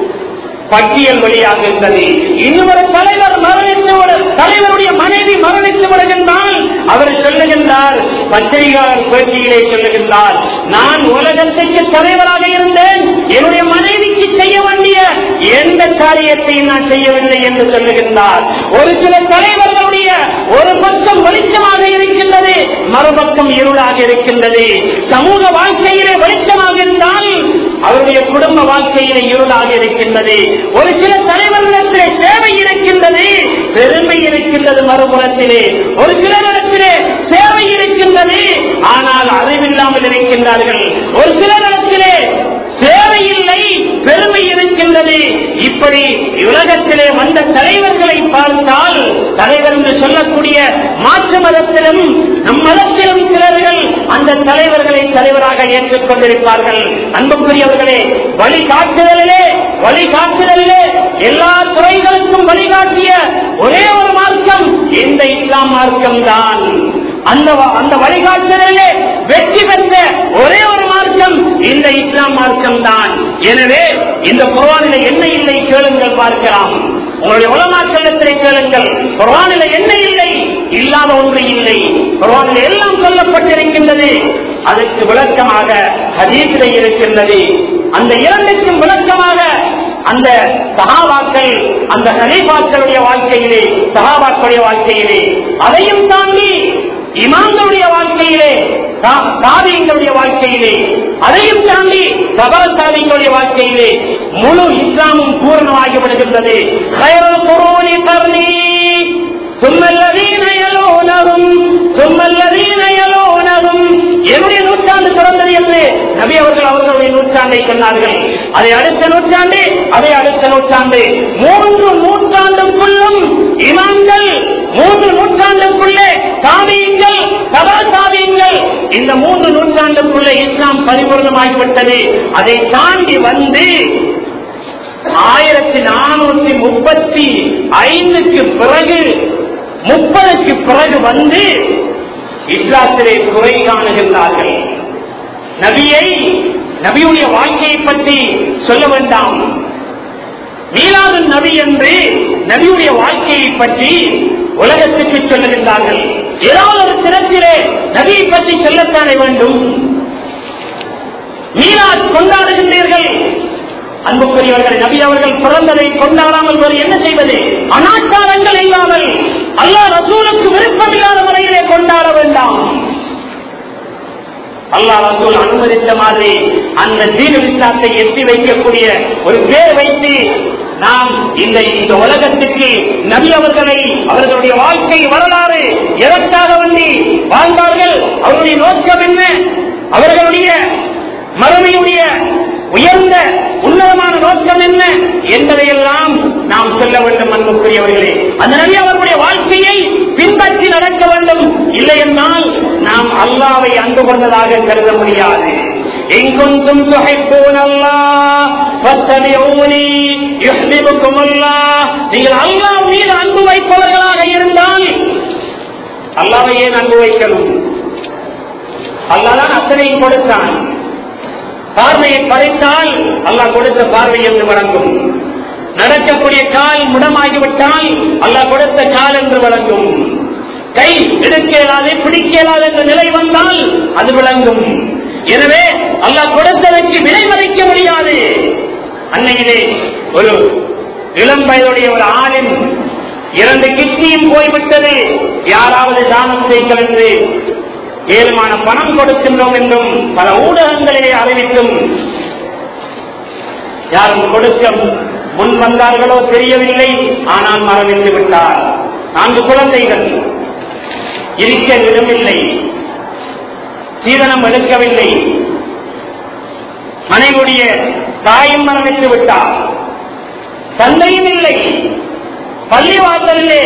பட்டியல் வெளியாகின்றது இன்னொரு தலைவர் மரணித்து விட- தலைவருடைய மனைவி மரணித்து விடுகின்றால் அவர் சொல்லுகின்றார் பத்திரிகையாளர் பேட்டியிலே சொல்லுகின்றார் நான் உலகத்துக்கு தலைவராக இருந்தேன் என்னுடைய மனைவிக்கு செய்ய வேண்டிய எந்த காரியத்தையும் நான் செய்யவில்லை என்று சொல்லுகின்றார் ஒரு சில தலைவர்களுடைய ஒரு பக்கம் வெளிச்சமாக இருக்கின்றது மறுபக்கம் இருளாக இருக்கின்றது சமூக வாழ்க்கையிலே வெளிச்சமாக இருந்தால் அவருடைய குடும்ப வாழ்க்கையிலே இருளாக இருக்கின்றது ஒரு சில தலைவர்களிடத்திலே சேவை இருக்கின்றது பெருமை இருக்கின்றது மறுபுறத்திலே ஒரு சிலரிடத்திலே சேவை இருக்கின்றது ஆனால் அறிவில்லாமல் இருக்கின்றார்கள் ஒரு சிலரிடத்திலே சேவை இல்லை பெருமை இருக்கின்றது இப்படி உலகத்திலே வந்த தலைவர்களை பார்த்தால் தலைவர் என்று சொல்லக்கூடிய மாற்று மதத்திலும் நம் மதத்திலும் சிலர்கள் அந்த தலைவர்களை தலைவராக ஏற்றுக் கொண்டிருப்பார்கள் அன்புக்குரியவர்களே வழிகாட்டுதலிலே வழிகாட்டுதலிலே எல்லா துறைகளுக்கும் வழிகாட்டிய ஒரே ஒரு மார்க்கம் இந்த இஸ்லாம் மார்க்கம் தான் அந்த வ- அந்த வழிகாட்டுதலிலே வெற்றி பெற்ற ஒரே ஒரு மார்க்கம் இந்த இஸ்லாம் மார்க்கம் தான் எனவே இந்த குர்ஆனில என்ன இல்லை கேளுங்கள் பார்க்கலாம் உங்களுடைய உலமாக்கல்லத்திலே கேளுங்கள் குர்ஆனில என்ன இல்லை இல்லாத ஒன்று இல்லை குர்ஆனில் எல்லாம் சொல்லப்பட்டிருக்கின்றது அதற்கு விளக்கமாக ஹதீஸிலே இருக்கின்றது அந்த இரண்டுக்கும் விளக்கமாக அந்த சகாபாக்கள் அந்த கலீபாக்களுடைய வாழ்க்கையிலே சகாபாக்களுடைய வாழ்க்கையிலே அதையும் தாண்டி இமாம்களுடைய வாழ்க்கையிலே சாதிகளுடைய வாழ்க்கையிலே அதையும் தாண்டி சபர சாதிகளுடைய வாழ்க்கையிலே முழு இஸ்லாமும் பூரணமாகிவிடுகின்றது ثم الذين يلونهم ثم الذين يلونهم என்னுடைய நூற்றாண்டு பிறந்தது என்று நபி அவர்கள் அவர்களுடைய நூற்றாண்டை சொன்னார்கள் அதை அடுத்த நூற்றாண்டு அதை அடுத்த நூற்றாண்டு மூன்று நூற்றாண்டுக்குள்ளும் இமாம்கள் மூன்று நூற்றாண்டுக்குள்ளே சாமியங்கள் சபா சாமியங்கள் இந்த மூன்று நூற்றாண்டுக்குள்ளே இஸ்லாம் பரிபூர்ணமாகிவிட்டது அதை தாண்டி வந்து ஆயிரத்தி நானூற்றி முப்பத்தி ஐந்துக்கு பிறகு முப்பதுக்கு பிறகு வந்து இஸ்லாத்திலே குறை காணுகின்றார்கள் நபியை நபியுடைய வாழ்க்கையை பற்றி சொல்ல வேண்டாம் மீளாது நபி என்று நபியுடைய வாழ்க்கையை பற்றி உலகத்துக்கு சொல்லுகின்றார்கள் ஏதாவது ஒரு தினத்திலே நபியை பற்றி சொல்லத்தானே வேண்டும் மீளாத் கொண்டாடுகின்றீர்கள் அன்புக்குரியவர்கள் நபி அவர்கள் பிறந்ததை கொண்டாடாமல் வேறு என்ன செய்வது அனாச்சாரங்கள் இல்லாமல் அல்லாஹ் ரசூலுக்கு விருப்பமில்லாத முறையிலே கொண்டாட வேண்டாம் அல்லாஹ் ரசூல் அனுமதித்த மாதிரி அந்த தீன விசாத்தை எட்டி வைக்கக்கூடிய ஒரு பேர் வைத்து நாம் இந்த இந்த உலகத்துக்கு நபி அவர்களை அவர்களுடைய வாழ்க்கை வரலாறு எதற்காக வேண்டி வாழ்ந்தார்கள் அவருடைய நோக்கம் என்ன அவர்களுடைய மறுமையுடைய உயர்ந்த உன்னதமான நோக்கம் என்ன என்பதையெல்லாம் நாம் சொல்ல வேண்டும் அன்புக்குரியவர்களே அந்த நபி அவர்களுடைய வாழ்க்கையை பின்பற்றி நடக்க வேண்டும் இல்லை என்றால் நாம் அல்லாவை அன்பு கொண்டதாக கருத முடியாது إن كنتم تحبون الله فاتبعوني يحببكم الله நீங்கள் அல்லாஹ் மீது அன்பு வைப்பவர்களாக இருந்தால் அல்லாவை ஏன் அன்பு வைக்கணும் அல்லாஹ் தான் அத்தனையும் கொடுத்தான் பார்வையை படைத்தால் அல்லாஹ் கொடுத்த பார்வை என்று வழங்கும் நடக்கக்கூடிய கால் முடமாகிவிட்டால் அல்லாஹ் கொடுத்த கால் என்று வழங்கும் கை எடுக்க இயலாது பிடிக்க இயலாது என்ற நிலை வந்தால் அது விளங்கும் எனவே அல்லாஹ் கொடுத்ததற்கு விலை மதிக்க முடியாது அன்னையிலே ஒரு இளம் வயதுடைய ஒரு ஆளின் இரண்டு கிட்னியும் போய்விட்டது யாராவது தானம் செய்கள் என்று ஏழுமான பணம் கொடுக்கின்றோம் என்றும் பல ஊடகங்களிலே அறிவித்தும் யாரும் கொடுக்க முன் வந்தார்களோ தெரியவில்லை ஆனால் மரணித்து விட்டார் நான்கு குழந்தைகள் இருக்க இடமில்லை சீதனம் எடுக்கவில்லை மனைவியுடைய தாயும் மரணித்து விட்டார் தந்தையும் இல்லை பள்ளிவாசலிலே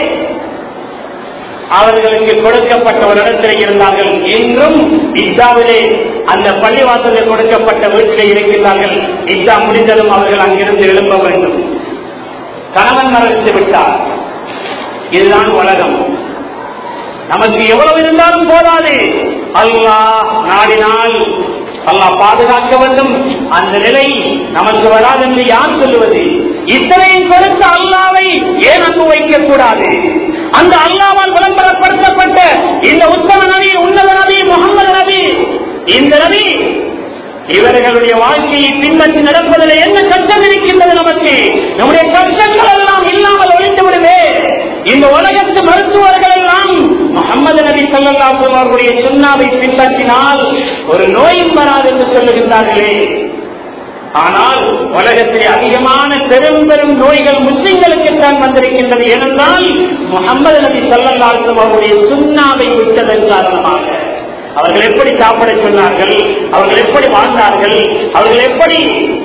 அவர்களுக்கு கொடுக்கப்பட்ட ஒரு இடத்தில் இருந்தார்கள் இன்றும் இத்தாவிலே அந்த பள்ளிவாசலில் கொடுக்கப்பட்ட வீட்டிலே இருக்கின்றார்கள் இத்தா முடிந்ததும் அவர்கள் அங்கிருந்து எழும்ப வேண்டும் கணவன் மரணித்து விட்டார் இதுதான் உலகம் நமக்கு எவ்வளவு இருந்தாலும் போதாது அல்லாஹ் நாடினால் அல்லாஹ் பாதுகாக்க வேண்டும் அந்த நிலை நமக்கு வராது என்று யார் சொல்லுவது இத்தனையும் கொடுத்த அல்லாவை ஏன் அன்பு வைக்க கூடாது அந்த அல்லாவால் விளம்பரப்படுத்தப்பட்ட இந்த உத்தம நபி உன்னத நபி முகமது நபி இந்த நபி இவர்களுடைய வாழ்க்கையை பின்பற்றி நடப்பதில் என்ன கஷ்டம் இருக்கின்றது நமக்கு நம்முடைய கஷ்டங்கள் எல்லாம் இல்லாமல் ஒழித்து விடுவே இந்த உலகத்து மருத்துவர்கள் எல்லாம் முகமது நபி சொல்லலாம் அவர்களுடைய சுண்ணாவை பின்பற்றினால் ஒரு நோயும் வராது என்று சொல்லுகின்றார்களே ஆனால் உலகத்தில் அதிகமான பெரும் பெரும் நோய்கள் முஸ்லிம்களுக்குத்தான் வந்திருக்கின்றது ஏனென்றால் முகமது நபி சொல்லல்லாக்கும் அவருடைய சுண்ணாவை விட்டதன் காரணமாக அவர்கள் எப்படி சாப்பிட சொன்னார்கள் அவர்கள் எப்படி வாழ்ந்தார்கள் அவர்கள் எப்படி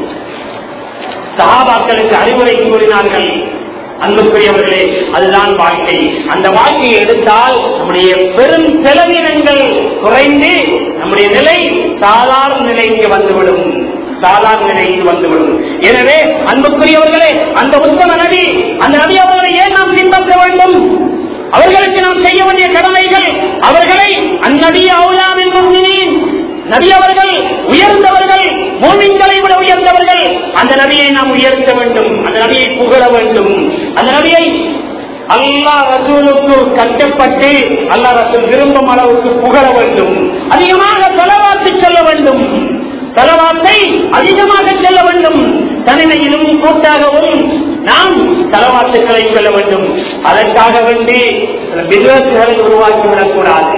சகாபாக்களுக்கு அறிவுரை கூறினார்கள் அன்புக்குரியவர்களே அதுதான் வாழ்க்கை அந்த வாழ்க்கையை எடுத்தால் நம்முடைய பெரும் செலவினங்கள் குறைந்து நம்முடைய நிலை சாதாரண நிலைக்கு வந்துவிடும் சாதாரண நிலைக்கு வந்துவிடும் எனவே அன்புக்குரியவர்களே அந்த உத்தம நபி அந்த நபி அவர்களை ஏன் நாம் பின்பற்ற வேண்டும் அவர்களுக்கு நாம் செய்ய வேண்டிய கடமைகள் அவர்களை அந்நபி அவுலாவின் முன்னினின் நபி அவர்கள் உயர்ந்தவர்கள் மூமின்களை விட உயர்ந்தவர்கள் அந்த நபியை நாம் உயர்த்த வேண்டும் அந்த நபியை புகழ வேண்டும் அந்த நபியை அல்லா ரசூலுக்கு கட்டப்பட்டு அல்லா ரசூல் விரும்பும் அளவுக்கு புகழ வேண்டும் அதிகமாக செலவாத்து செல்ல வேண்டும் செலவாத்தை அதிகமாக செல்ல வேண்டும் தனிமையிலும் கூட்டாகவும் நாம் தலவாத்துக்களை சொல்ல வேண்டும் அதற்காக வேண்டி சில பிசினஸ்களை உருவாக்கிவிடக் கூடாது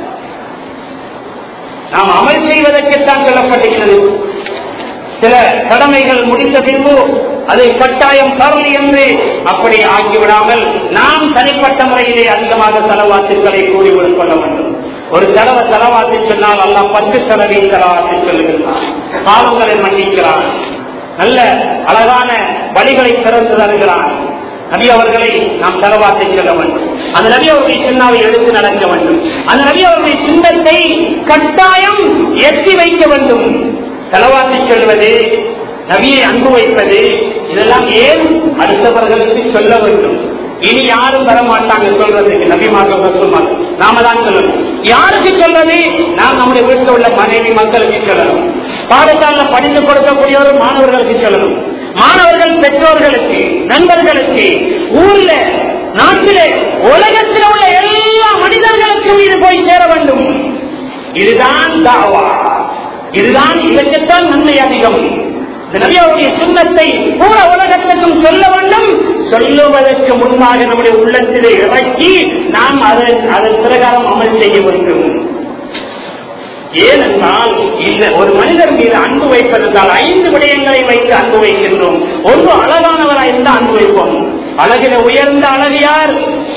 நாம் அமல் செய்வதற்குத்தான் சொல்லப்பட்டிருக்கிறது சில கடமைகள் முடிந்த பின்பு அதை கட்டாயம் பரவல் என்று அப்படி ஆக்கிவிடாமல் நாம் தனிப்பட்ட முறையிலே அதிகமாக செலவாத்துக்களை கூறி கொள்ள வேண்டும் ஒரு தடவை செலவாத்து சொன்னால் அல்ல பத்து செலவை செலவாத்து சொல்லுகிறான் பாவங்களை மன்னிக்கிறான் நல்ல அழகான வழிகளை திறந்து தருகிறான் நபி அவர்களை நாம் செலவாத்தை சொல்ல வேண்டும் அந்த நபி அவருடைய சின்னாவை எடுத்து நடக்க வேண்டும் அந்த நபி அவருடைய சின்னத்தை கட்டாயம் எட்டி வைக்க வேண்டும் செலவாத்தை சொல்வது நபியை அன்பு வைப்பது இதெல்லாம் ஏன் அடுத்தவர்களுக்கு சொல்ல வேண்டும் இனி யாரும் வர மாட்டாங்க சொல்றதுக்கு நபிமாக சொல்லுமாறு நாம தான் சொல்லணும் யாருக்கு சொல்றது நாம் நம்முடைய வீட்டில் உள்ள மனைவி மக்களுக்கு சொல்லணும் பாடசாலை படித்து கொடுக்கக்கூடியவர் மாணவர்களுக்கு சொல்லணும் மாணவர்கள் பெற்றோர்களுக்கு நண்பர்களுக்கு ஊர்ல நாட்டிலே உலகத்தில் உள்ள எல்லா மனிதர்களுக்கும் இது போய் சேர வேண்டும் இதுதான் தாவா இதுதான் இதற்குத்தான் நன்மை அதிகம் இந்த நபியாவுடைய சுண்ணத்தை பூர உலகத்துக்கும் சொல்ல வேண்டும் சொல்லுவதற்கு முன்பாக நம்முடைய உள்ளத்திலே இறக்கி நாம் அதன் அதன் பிரகாரம் அமல் செய்ய வேண்டும் ஏனென்றால் இந்த ஒரு மனிதர் மீது அன்பு வைப்பதென்றால் ஐந்து விடயங்களை வைத்து அன்பு வைக்கின்றோம் ஒன்று அழகானவராய் இருந்தால் அன்பு வைப்போம் அழகில உயர்ந்த அழகு யார்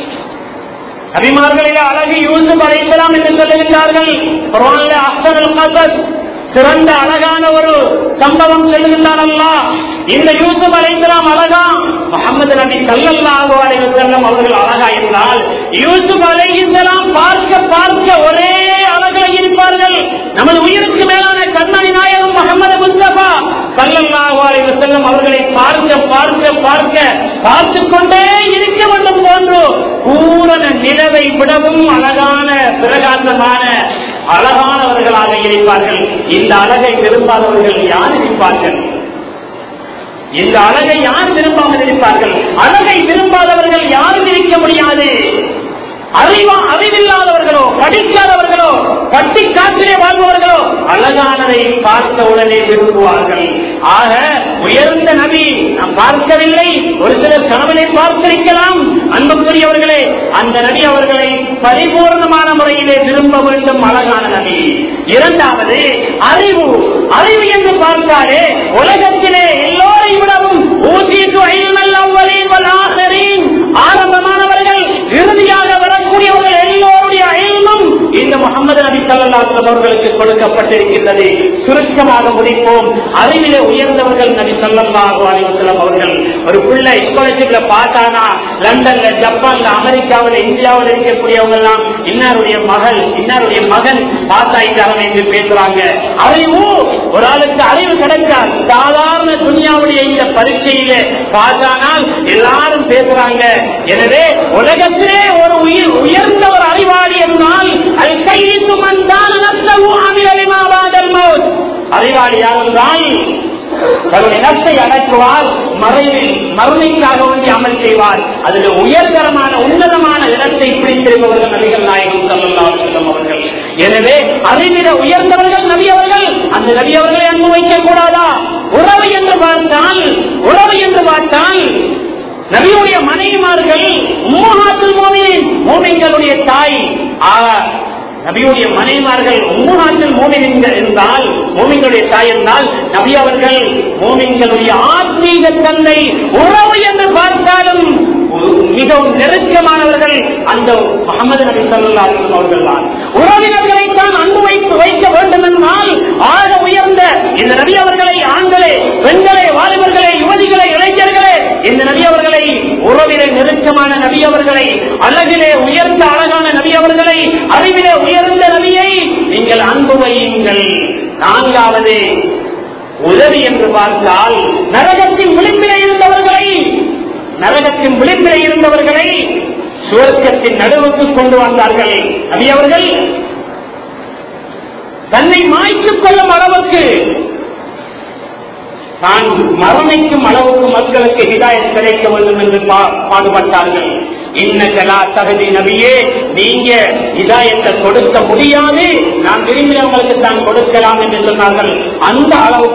அபிமார்களிலே அழகு யூசுப் அழைக்கலாம் என்று சொல்லுகின்றார்கள் குர்ஆனிலே அஹ்சனுல் கஸஸ் சிறந்த அழகான ஒரு சம்பவம் சொல்லுகின்றான் அல்லா இந்த யூசுப் அலைக்கலாம் அழகா முகமது நபி சல்லல்லாஹு அலைஹி வஸல்லம் அவர்கள் அழகா என்றால் யூசுப் அலைஹிஸ்ஸலாம் பார்க்க பார்க்க ஒரே அழகாக இருப்பார்கள் நமது உயிருக்கு மேலான கண்ணாடி நாயகம் முகமது முஸ்தபா சல்லல்லாஹு அலைஹி வஸல்லம் அவர்களை பார்க்க பார்க்க பார்க்க பார்த்து கொண்டே இருக்க வேண்டும் போன்று பூரண நிலவை விடவும் அழகான பிரகாசமான அழகானவர்களாக இருப்பார்கள் இந்த அழகை விரும்பாதவர்கள் யார் இருப்பார்கள் இந்த அழகை யார் விரும்பாமல் இருப்பார்கள் அழகை விரும்பாதவர்கள் யாரும் இருக்க முடியாது அறிவா அறிவில்லாதவர்களோ படிக்காதவர்களோ பட்டி காற்றிலே வாழ்பவர்களோ அழகானதை பார்த்த உடனே விரும்புவார்கள் ஆக உயர்ந்த நபி நாம் பார்க்கவில்லை ஒரு சிலர் கனவிலே பார்த்திருக்கலாம் அன்புக்குரியவர்களே அந்த நபி அவர்களை பரிபூர்ணமான முறையிலே விரும்ப வேண்டும் அழகான நபி இரண்டாவது அறிவு அறிவு என்று பார்த்தாலே உலகத்திலே எல்லோரை விடவும் ஊசிட்டு ஐநல் அவ்வளீன் வல் ஆகரீன் ஆரம்பமானவர்கள் இறுதியாக வரக்கூடியவர்கள் எல்லோருடைய அயல்மும் இந்த முகமது நபி சல்லாஹ் அவர்களுக்கு கொடுக்கப்பட்டிருக்கின்றது சுருக்கமாக முடிப்போம் அறிவிலே உயர்ந்தவர்கள் நபி சல்லாஹூ அலிவசலம் அவர்கள் ஒரு பிள்ளை ஸ்காலர்ஷிப்ல பார்த்தானா லண்டன்ல ஜப்பான்ல அமெரிக்காவில் இந்தியாவில் இருக்கக்கூடியவங்க எல்லாம் இன்னாருடைய மகள் இன்னாருடைய மகன் பாஸ் ஆயிட்டாங்க என்று பேசுறாங்க அறிவு ஒரு ஆளுக்கு அறிவு கிடைக்காது சாதாரண துனியாவுடைய இந்த பரீட்சையில பாஸ் ஆனால் எல்லாரும் பேசுறாங்க எனவே உலகத்திலே ஒரு உயிர் உயர்ந்த ஒரு அறிவாளி என்றால் அது கைது மந்தான் அறிவாளி யாரென்றால் தன்னுடைய நஷ்டை அடக்குவார் மறைவில் மறுமைக்காக வேண்டி அமல் செய்வார் அதில் உயர்தரமான உன்னதமான இடத்தை பிடித்திருப்பவர்கள் நபிகள் நாயகம் சல்லல்லாஹு அலைஹி வஸல்லம் அவர்கள் எனவே அறிவிட உயர்ந்தவர்கள் நபி அவர்கள் அந்த நபி அவர்களை அன்பு வைக்க கூடாதா உறவு என்று பார்த்தால் உறவு என்று பார்த்தால் நபியுடைய மனைவிமார்கள் மூணாத்தில் மோமினின் மோமின்களுடைய தாய் ஆ, நபியுடைய மனைவிமார்கள் மூணாத்தில் மோமின்கள் என்றால் மோமின்களுடைய தாய் என்றால் நபி அவர்கள் மோமின்களுடைய ஆத்மீக தந்தை உறவு என்று பார்த்தாலும் மிகவும் நெருக்கமானவர்கள் அந்த முகமது நபி சல்லா அவர்கள் தான் உறவினர்களை தான் அன்பு வைத்து வைக்க வேண்டும் என்றால் ஆக உயர்ந்த இந்த நபி அவர்களை ஆண்களே பெண்களே வாலிபர்களே யுவதிகளே இளைஞர்களே இந்த நபி அவர்களை உறவிலே நெருக்கமான நபி அவர்களை அழகிலே உயர்ந்த அழகான நபி அவர்களை அறிவிலே உயர்ந்த நபியை நீங்கள் அன்பு வையுங்கள் நான்காவது உதவி என்று பார்த்தால் நரகத்தின் விளிம்பிலே இருந்தவர்களை நரகத்தின் விளிம்பிலே இருந்தவர்களை சுவர்க்கத்தின் நடுவுக்கு கொண்டு வந்தார்கள் நபி அவர்கள் தன்னை மாய்த்துக் கொள்ளும் அளவுக்கு தான் மரணிக்கும் அளவுக்கு மக்களுக்கு ஹிதாயத் கிடைக்க வேண்டும் என்று பா- பாடுபட்டார்கள் இன்னக்கலா தகுதி நபியே நீங்க இதாயத்தை கொடுக்க முடியாது நான் விரும்பினவங்களுக்கு தான் கொடுக்கலாம் என்று சொன்னார்கள் அந்த அளவுக்கு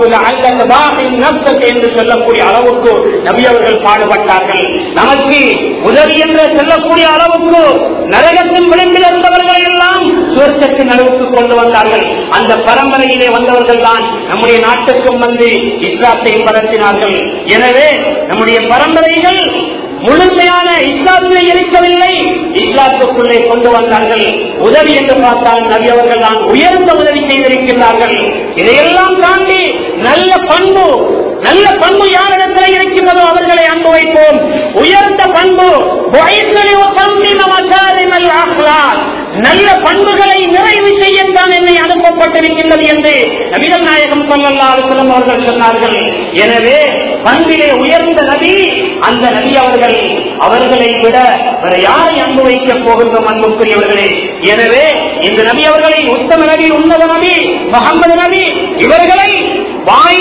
நப்சத்தை என்று சொல்லக்கூடிய அளவுக்கு நபி அவர்கள் பாடுபட்டார்கள் நமக்கு உதவி என்று சொல்லக்கூடிய அளவுக்கு நரகத்தின் விளிம்பில் இருந்தவர்களை எல்லாம் சுவர்க்கத்தின் அளவுக்கு கொண்டு வந்தார்கள் அந்த பரம்பரையிலே வந்தவர்கள் தான் நம்முடைய நாட்டுக்கும் வந்து இஸ்லாத்தை பரத்தினார்கள் எனவே நம்முடைய பரம்பரைகள் முழுமையான இஸ்லாத்திலே இருக்கவில்லை இஸ்லாத்துக்குள்ளே கொண்டு வந்தார்கள் உதவி என்று பார்த்தால் நபி அவர்கள் தான் உயர்ந்த உதவி செய்திருக்கிறார்கள் இதையெல்லாம் தாண்டி நல்ல பண்பு நல்ல பண்பு யாரிடத்தில் இருக்கின்றதோ அவர்களை அன்பு வைப்போம் உயர்ந்த பண்பு வயசிலே தம்மின மசாரிமல் ஆஹ்லாத். நல்ல பண்புகளை நிறைவு செய்யத்தான் என்னை அனுப்பப்பட்டிருக்கின்றது என்று நபிகள் நாயகம் ஸல்லல்லாஹு அலைஹி வஸல்லம் அவர்கள் சொன்னார்கள் எனவே பண்பிலே உயர்ந்த நபி அந்த நபி அவர்கள் அவர்களை விட வேற யாரை அன்பு வைக்க போகின்றோம் அன்புக்குரியவர்களே எனவே இந்த நபி அவர்களை உத்தம நபி உன்னத நபி முகமது நபி இவர்களை வாய்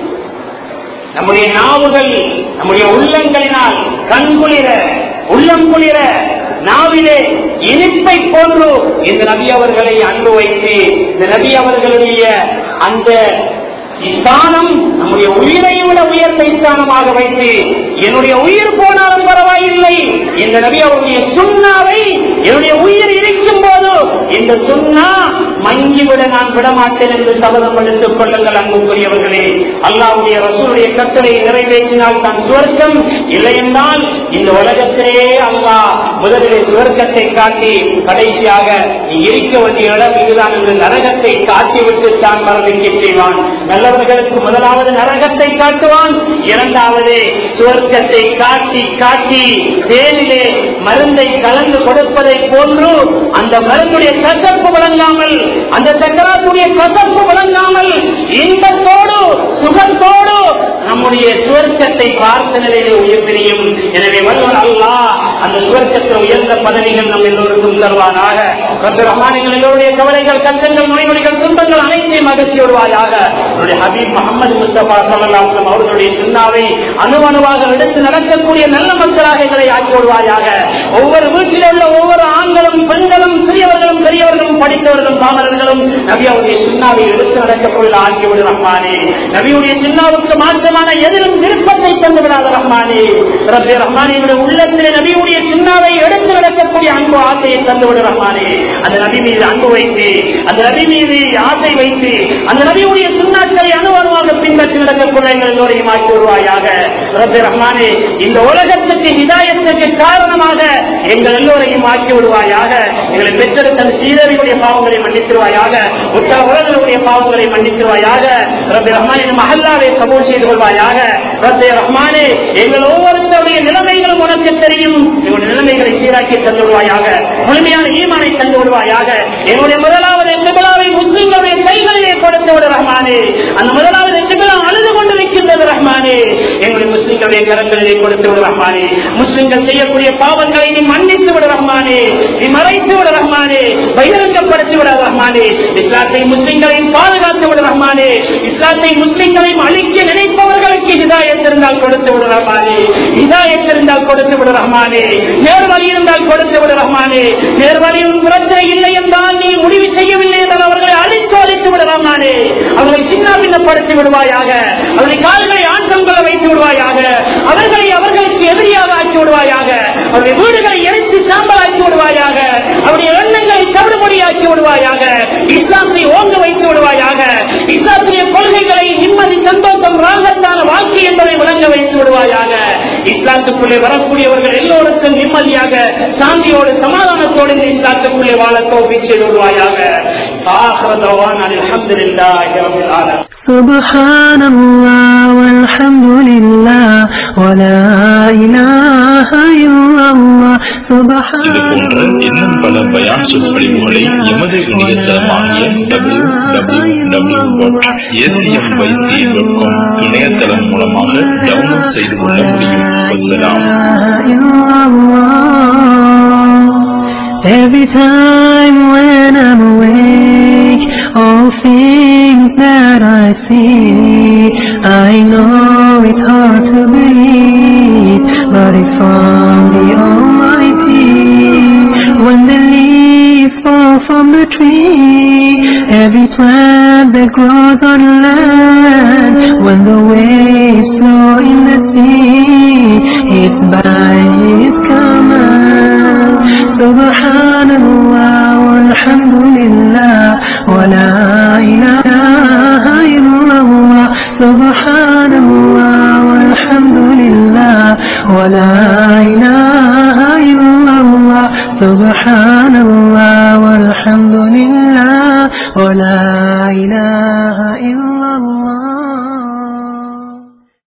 நம்முடைய நாவுகள் நம்முடைய உள்ளங்களினால் கண்குளிர உள்ளம் குளிர நாவிலே இனிப்பை போன்று இந்த நபி அவர்களை அன்பு வைத்து இந்த நபி அவர்களுடைய அந்த ஸ்தானம் நம்முடைய உயிரை விட உயர்ந்த ஸ்தானமாக வைத்து என்னுடைய உயிர் போனாலும் பரவாயில்லை இந்த நபி அவருடைய சுண்ணாவை என்னுடைய உயிர் இருக்கும் போது இந்த சுண்ணா மங்கிவிட நான் விடமாட்டேன் என்று சபதம் எடுத்துக் கொள்ளுங்கள் அன்புக்குரியவர்களே அல்லாவுடைய ரசூலுடைய கட்டளை நிறைவேற்றினால் தான் சுவர்க்கம் இல்லை என்றால் இந்த உலகத்திலே அல்லாஹ் முதலிலே சுவர்க்கத்தை காட்டி கடைசியாக நீ இருக்க வேண்டிய இடம் இதுதான் என்று நரகத்தை காட்டிவிட்டு தான் மரணிக்க செய்வான் நல்லவர்களுக்கு முதலாவது நரகத்தை காட்டுவான் இரண்டாவது சுவர்க்கத்தை காட்டி காட்டி தேனிலே மருந்தை கலந்து கொடுப்பதை போன்று அந்த மருந்துடைய கசப்பு வழங்காமல் அந்த சக்கராத்துடைய கசப்பு வழங்காமல் இன்பத்தோடு சுகத்தோடு நம்முடைய சுவர்க்கத்தை பார்த்த நிலையிலே உயர்ந்திரியும் எனவே வல்லவர் அல்லாஹ் அந்த சுவர்க்கத்தில் உயர்ந்த பதவிகள் நம் எல்லோருக்கும் தருவானாக ரப்ப ரஹ்மானிகள் எல்லோருடைய கவலைகள் கஷ்டங்கள் நோய்நொடிகள் துன்பங்கள் அனைத்தையும் அகற்றி வருவாயாக நம்முடைய ஹபீப் முகமது முஸ்தபா சல்லாஹ் அவர்களுடைய சின்னாவை அணுவணுவாக எடுத்து நடக்கக்கூடிய நல்ல மக்களாக எங்களை ஆக்கி விடுவாயாக ஒவ்வொரு வீட்டில் உள்ள ஒவ்வொரு ஆண்களும் பெண்களும் சிறியவர்களும் பெரியவர்களும் படித்தவர்களும் பாமரர்களும் நபி அவருடைய சின்னாவை எடுத்து நடக்கக்கூடிய ஆக்கி விடு ரஹ்மானே நபியுடைய சின்னாவுக்கு மாற்றமான எதிரும் விருப்பத்தை தந்து விடாத ரஹ்மானே ரப்பே ரஹ்மானியுடைய உள்ளத்திலே நபியுடைய சின்னாவை எடுத்து நடக்கக்கூடிய அன்பு ஆசையை தந்து விடு ரஹ்மானே அந்த நபி மீது அன்பு வைத்து அந்த நபி மீது ஆசை வைத்து அந்த நபியுடைய சுண்ணாக்களை அணுவணுவாக பின்பற்றி நடக்கக்கூடிய எங்கள் எல்லோரையும் ஆக்கி வருவாயாக ரப்பே ரஹ்மானே இந்த உலகத்துக்கு ஹிதாயத்துக்கு காரணமாக எங்கள் எல்லோரையும் ஆக்கி விடுவாயாக எங்களை பெற்றெடுத்த அந்த சீரறிவுடைய பாவங்களை மன்னித்திருவாயாக உத்தர உலகளுடைய பாவங்களை மன்னித்திருவாயாக ரப்பே ரஹ்மானே இந்த மஹல்லாவை கபூல் செய்து கொள்வாயாக ரப்பே ரஹ்மானே எங்கள் ஒவ்வொருத்தருடைய நிலைமைகளும் உனக்கு தெரியும் எங்களுடைய நிலைமைகளை சீராக்கி தந்து விடுவாயாக முழுமையான ஈமானை தந்து விடுவாயாக எங்களுடைய முதலாவது கிபிலாவை முஸ்லிம்களுடைய கைகளிலே கொடுத்து விடு ரஹ்மானே அந்த முதலாவது கிபிலா அழுது கொண்டு நிற்கின்றது ரஹ்மானே எங்களுடைய முஸ்லிம்களுடைய கரங்களிலே கொடுத்து விடு ரஹ்மானே முஸ்லிம்கள் செய்யக்கூடிய பாவங்களை நீ மன்னித்து விடு ரஹ்மானே நீ மறைத்து விடு ரஹ்மானே பகிரங்கப்படுத்தி விட ரஹ்மானே இஸ்லாத்தை முஸ்லிம்களையும் பாதுகாத்து விடு ரஹ்மானே இஸ்லாத்தை முஸ்லிம்களையும் அழிக்க நினைப்பவர்களுக்கு ஹிதாயத் இருந்தால் கொடுத்து விடு ரஹ்மானே ஹிதாயத் இருந்தால் கொடுத்து விடு ரஹ்மானே நேர்வழி இருந்தால் கொடுத்து விடு ரஹ்மானே நேர்வழியும் பிரச்சனை இல்லை என்றால் நீ முடிவு செய்யவில்லை என்றால் அவர்களை அழித்து அழித்து விடு ரஹ்மானே அவர்களை சின்ன பின்னப்படுத்தி விடுவாயாக அவர்களை கால்களை ஆற்றம் கொள்ள வைத்து விடுவாயாக அவர்களை அவர்களுக்கு எதிரியாக ஆக்கி விடுவாயாக அவருடைய வீடுகளை எரித்து சாம்பலாக்கி விடுவாயாக அவருடைய எண்ணங்களை தவிடுபடியாக்கி விடுவாயாக இஸ்லாத்தை ஓங்க வைத்து விடுவாயாக இஸ்லாத்துடைய கொள்கைகளை நிம்மதி சந்தோஷம் ராகத்தான வாழ்க்கை என்பதை விளங்க வைத்து விடுவாயாக இஸ்லாத்துக்குள்ளே வரக்கூடியவர்கள் எல்லோருக்கும் நிம்மதியாக சாந்தியோடு சமாதானத்தோடு இந்த இஸ்லாத்துக்குள்ளே வாழ தோப்பி செய்து விடுவாயாக ஆஹ்ரதவான் அல்ஹம்துலில்லாஹி ரப்பில் ஆலமீன் سبحان الله والحمد لله ولا إله إلا الله இது سبحان போன்ற இன்னும் பல பயான் சொற்பொழிவுகளை எமது இணையதளமாகிய W W W dot ACM YC dot com இணையதளம் மூலமாக டவுன்லோட் செய்து கொள்ள முடியும் வசலாம் Every time when I'm awake, all things that I see, I know from the tree, every plant that grows on land, when the waves flow in the sea, it's by His command. Subhanallah walhamdulillah wa la ilaha illallah. Subhanallah walhamdulillah wa la ilaha illallah. Subhanallah walhamdulillah wa la ilaha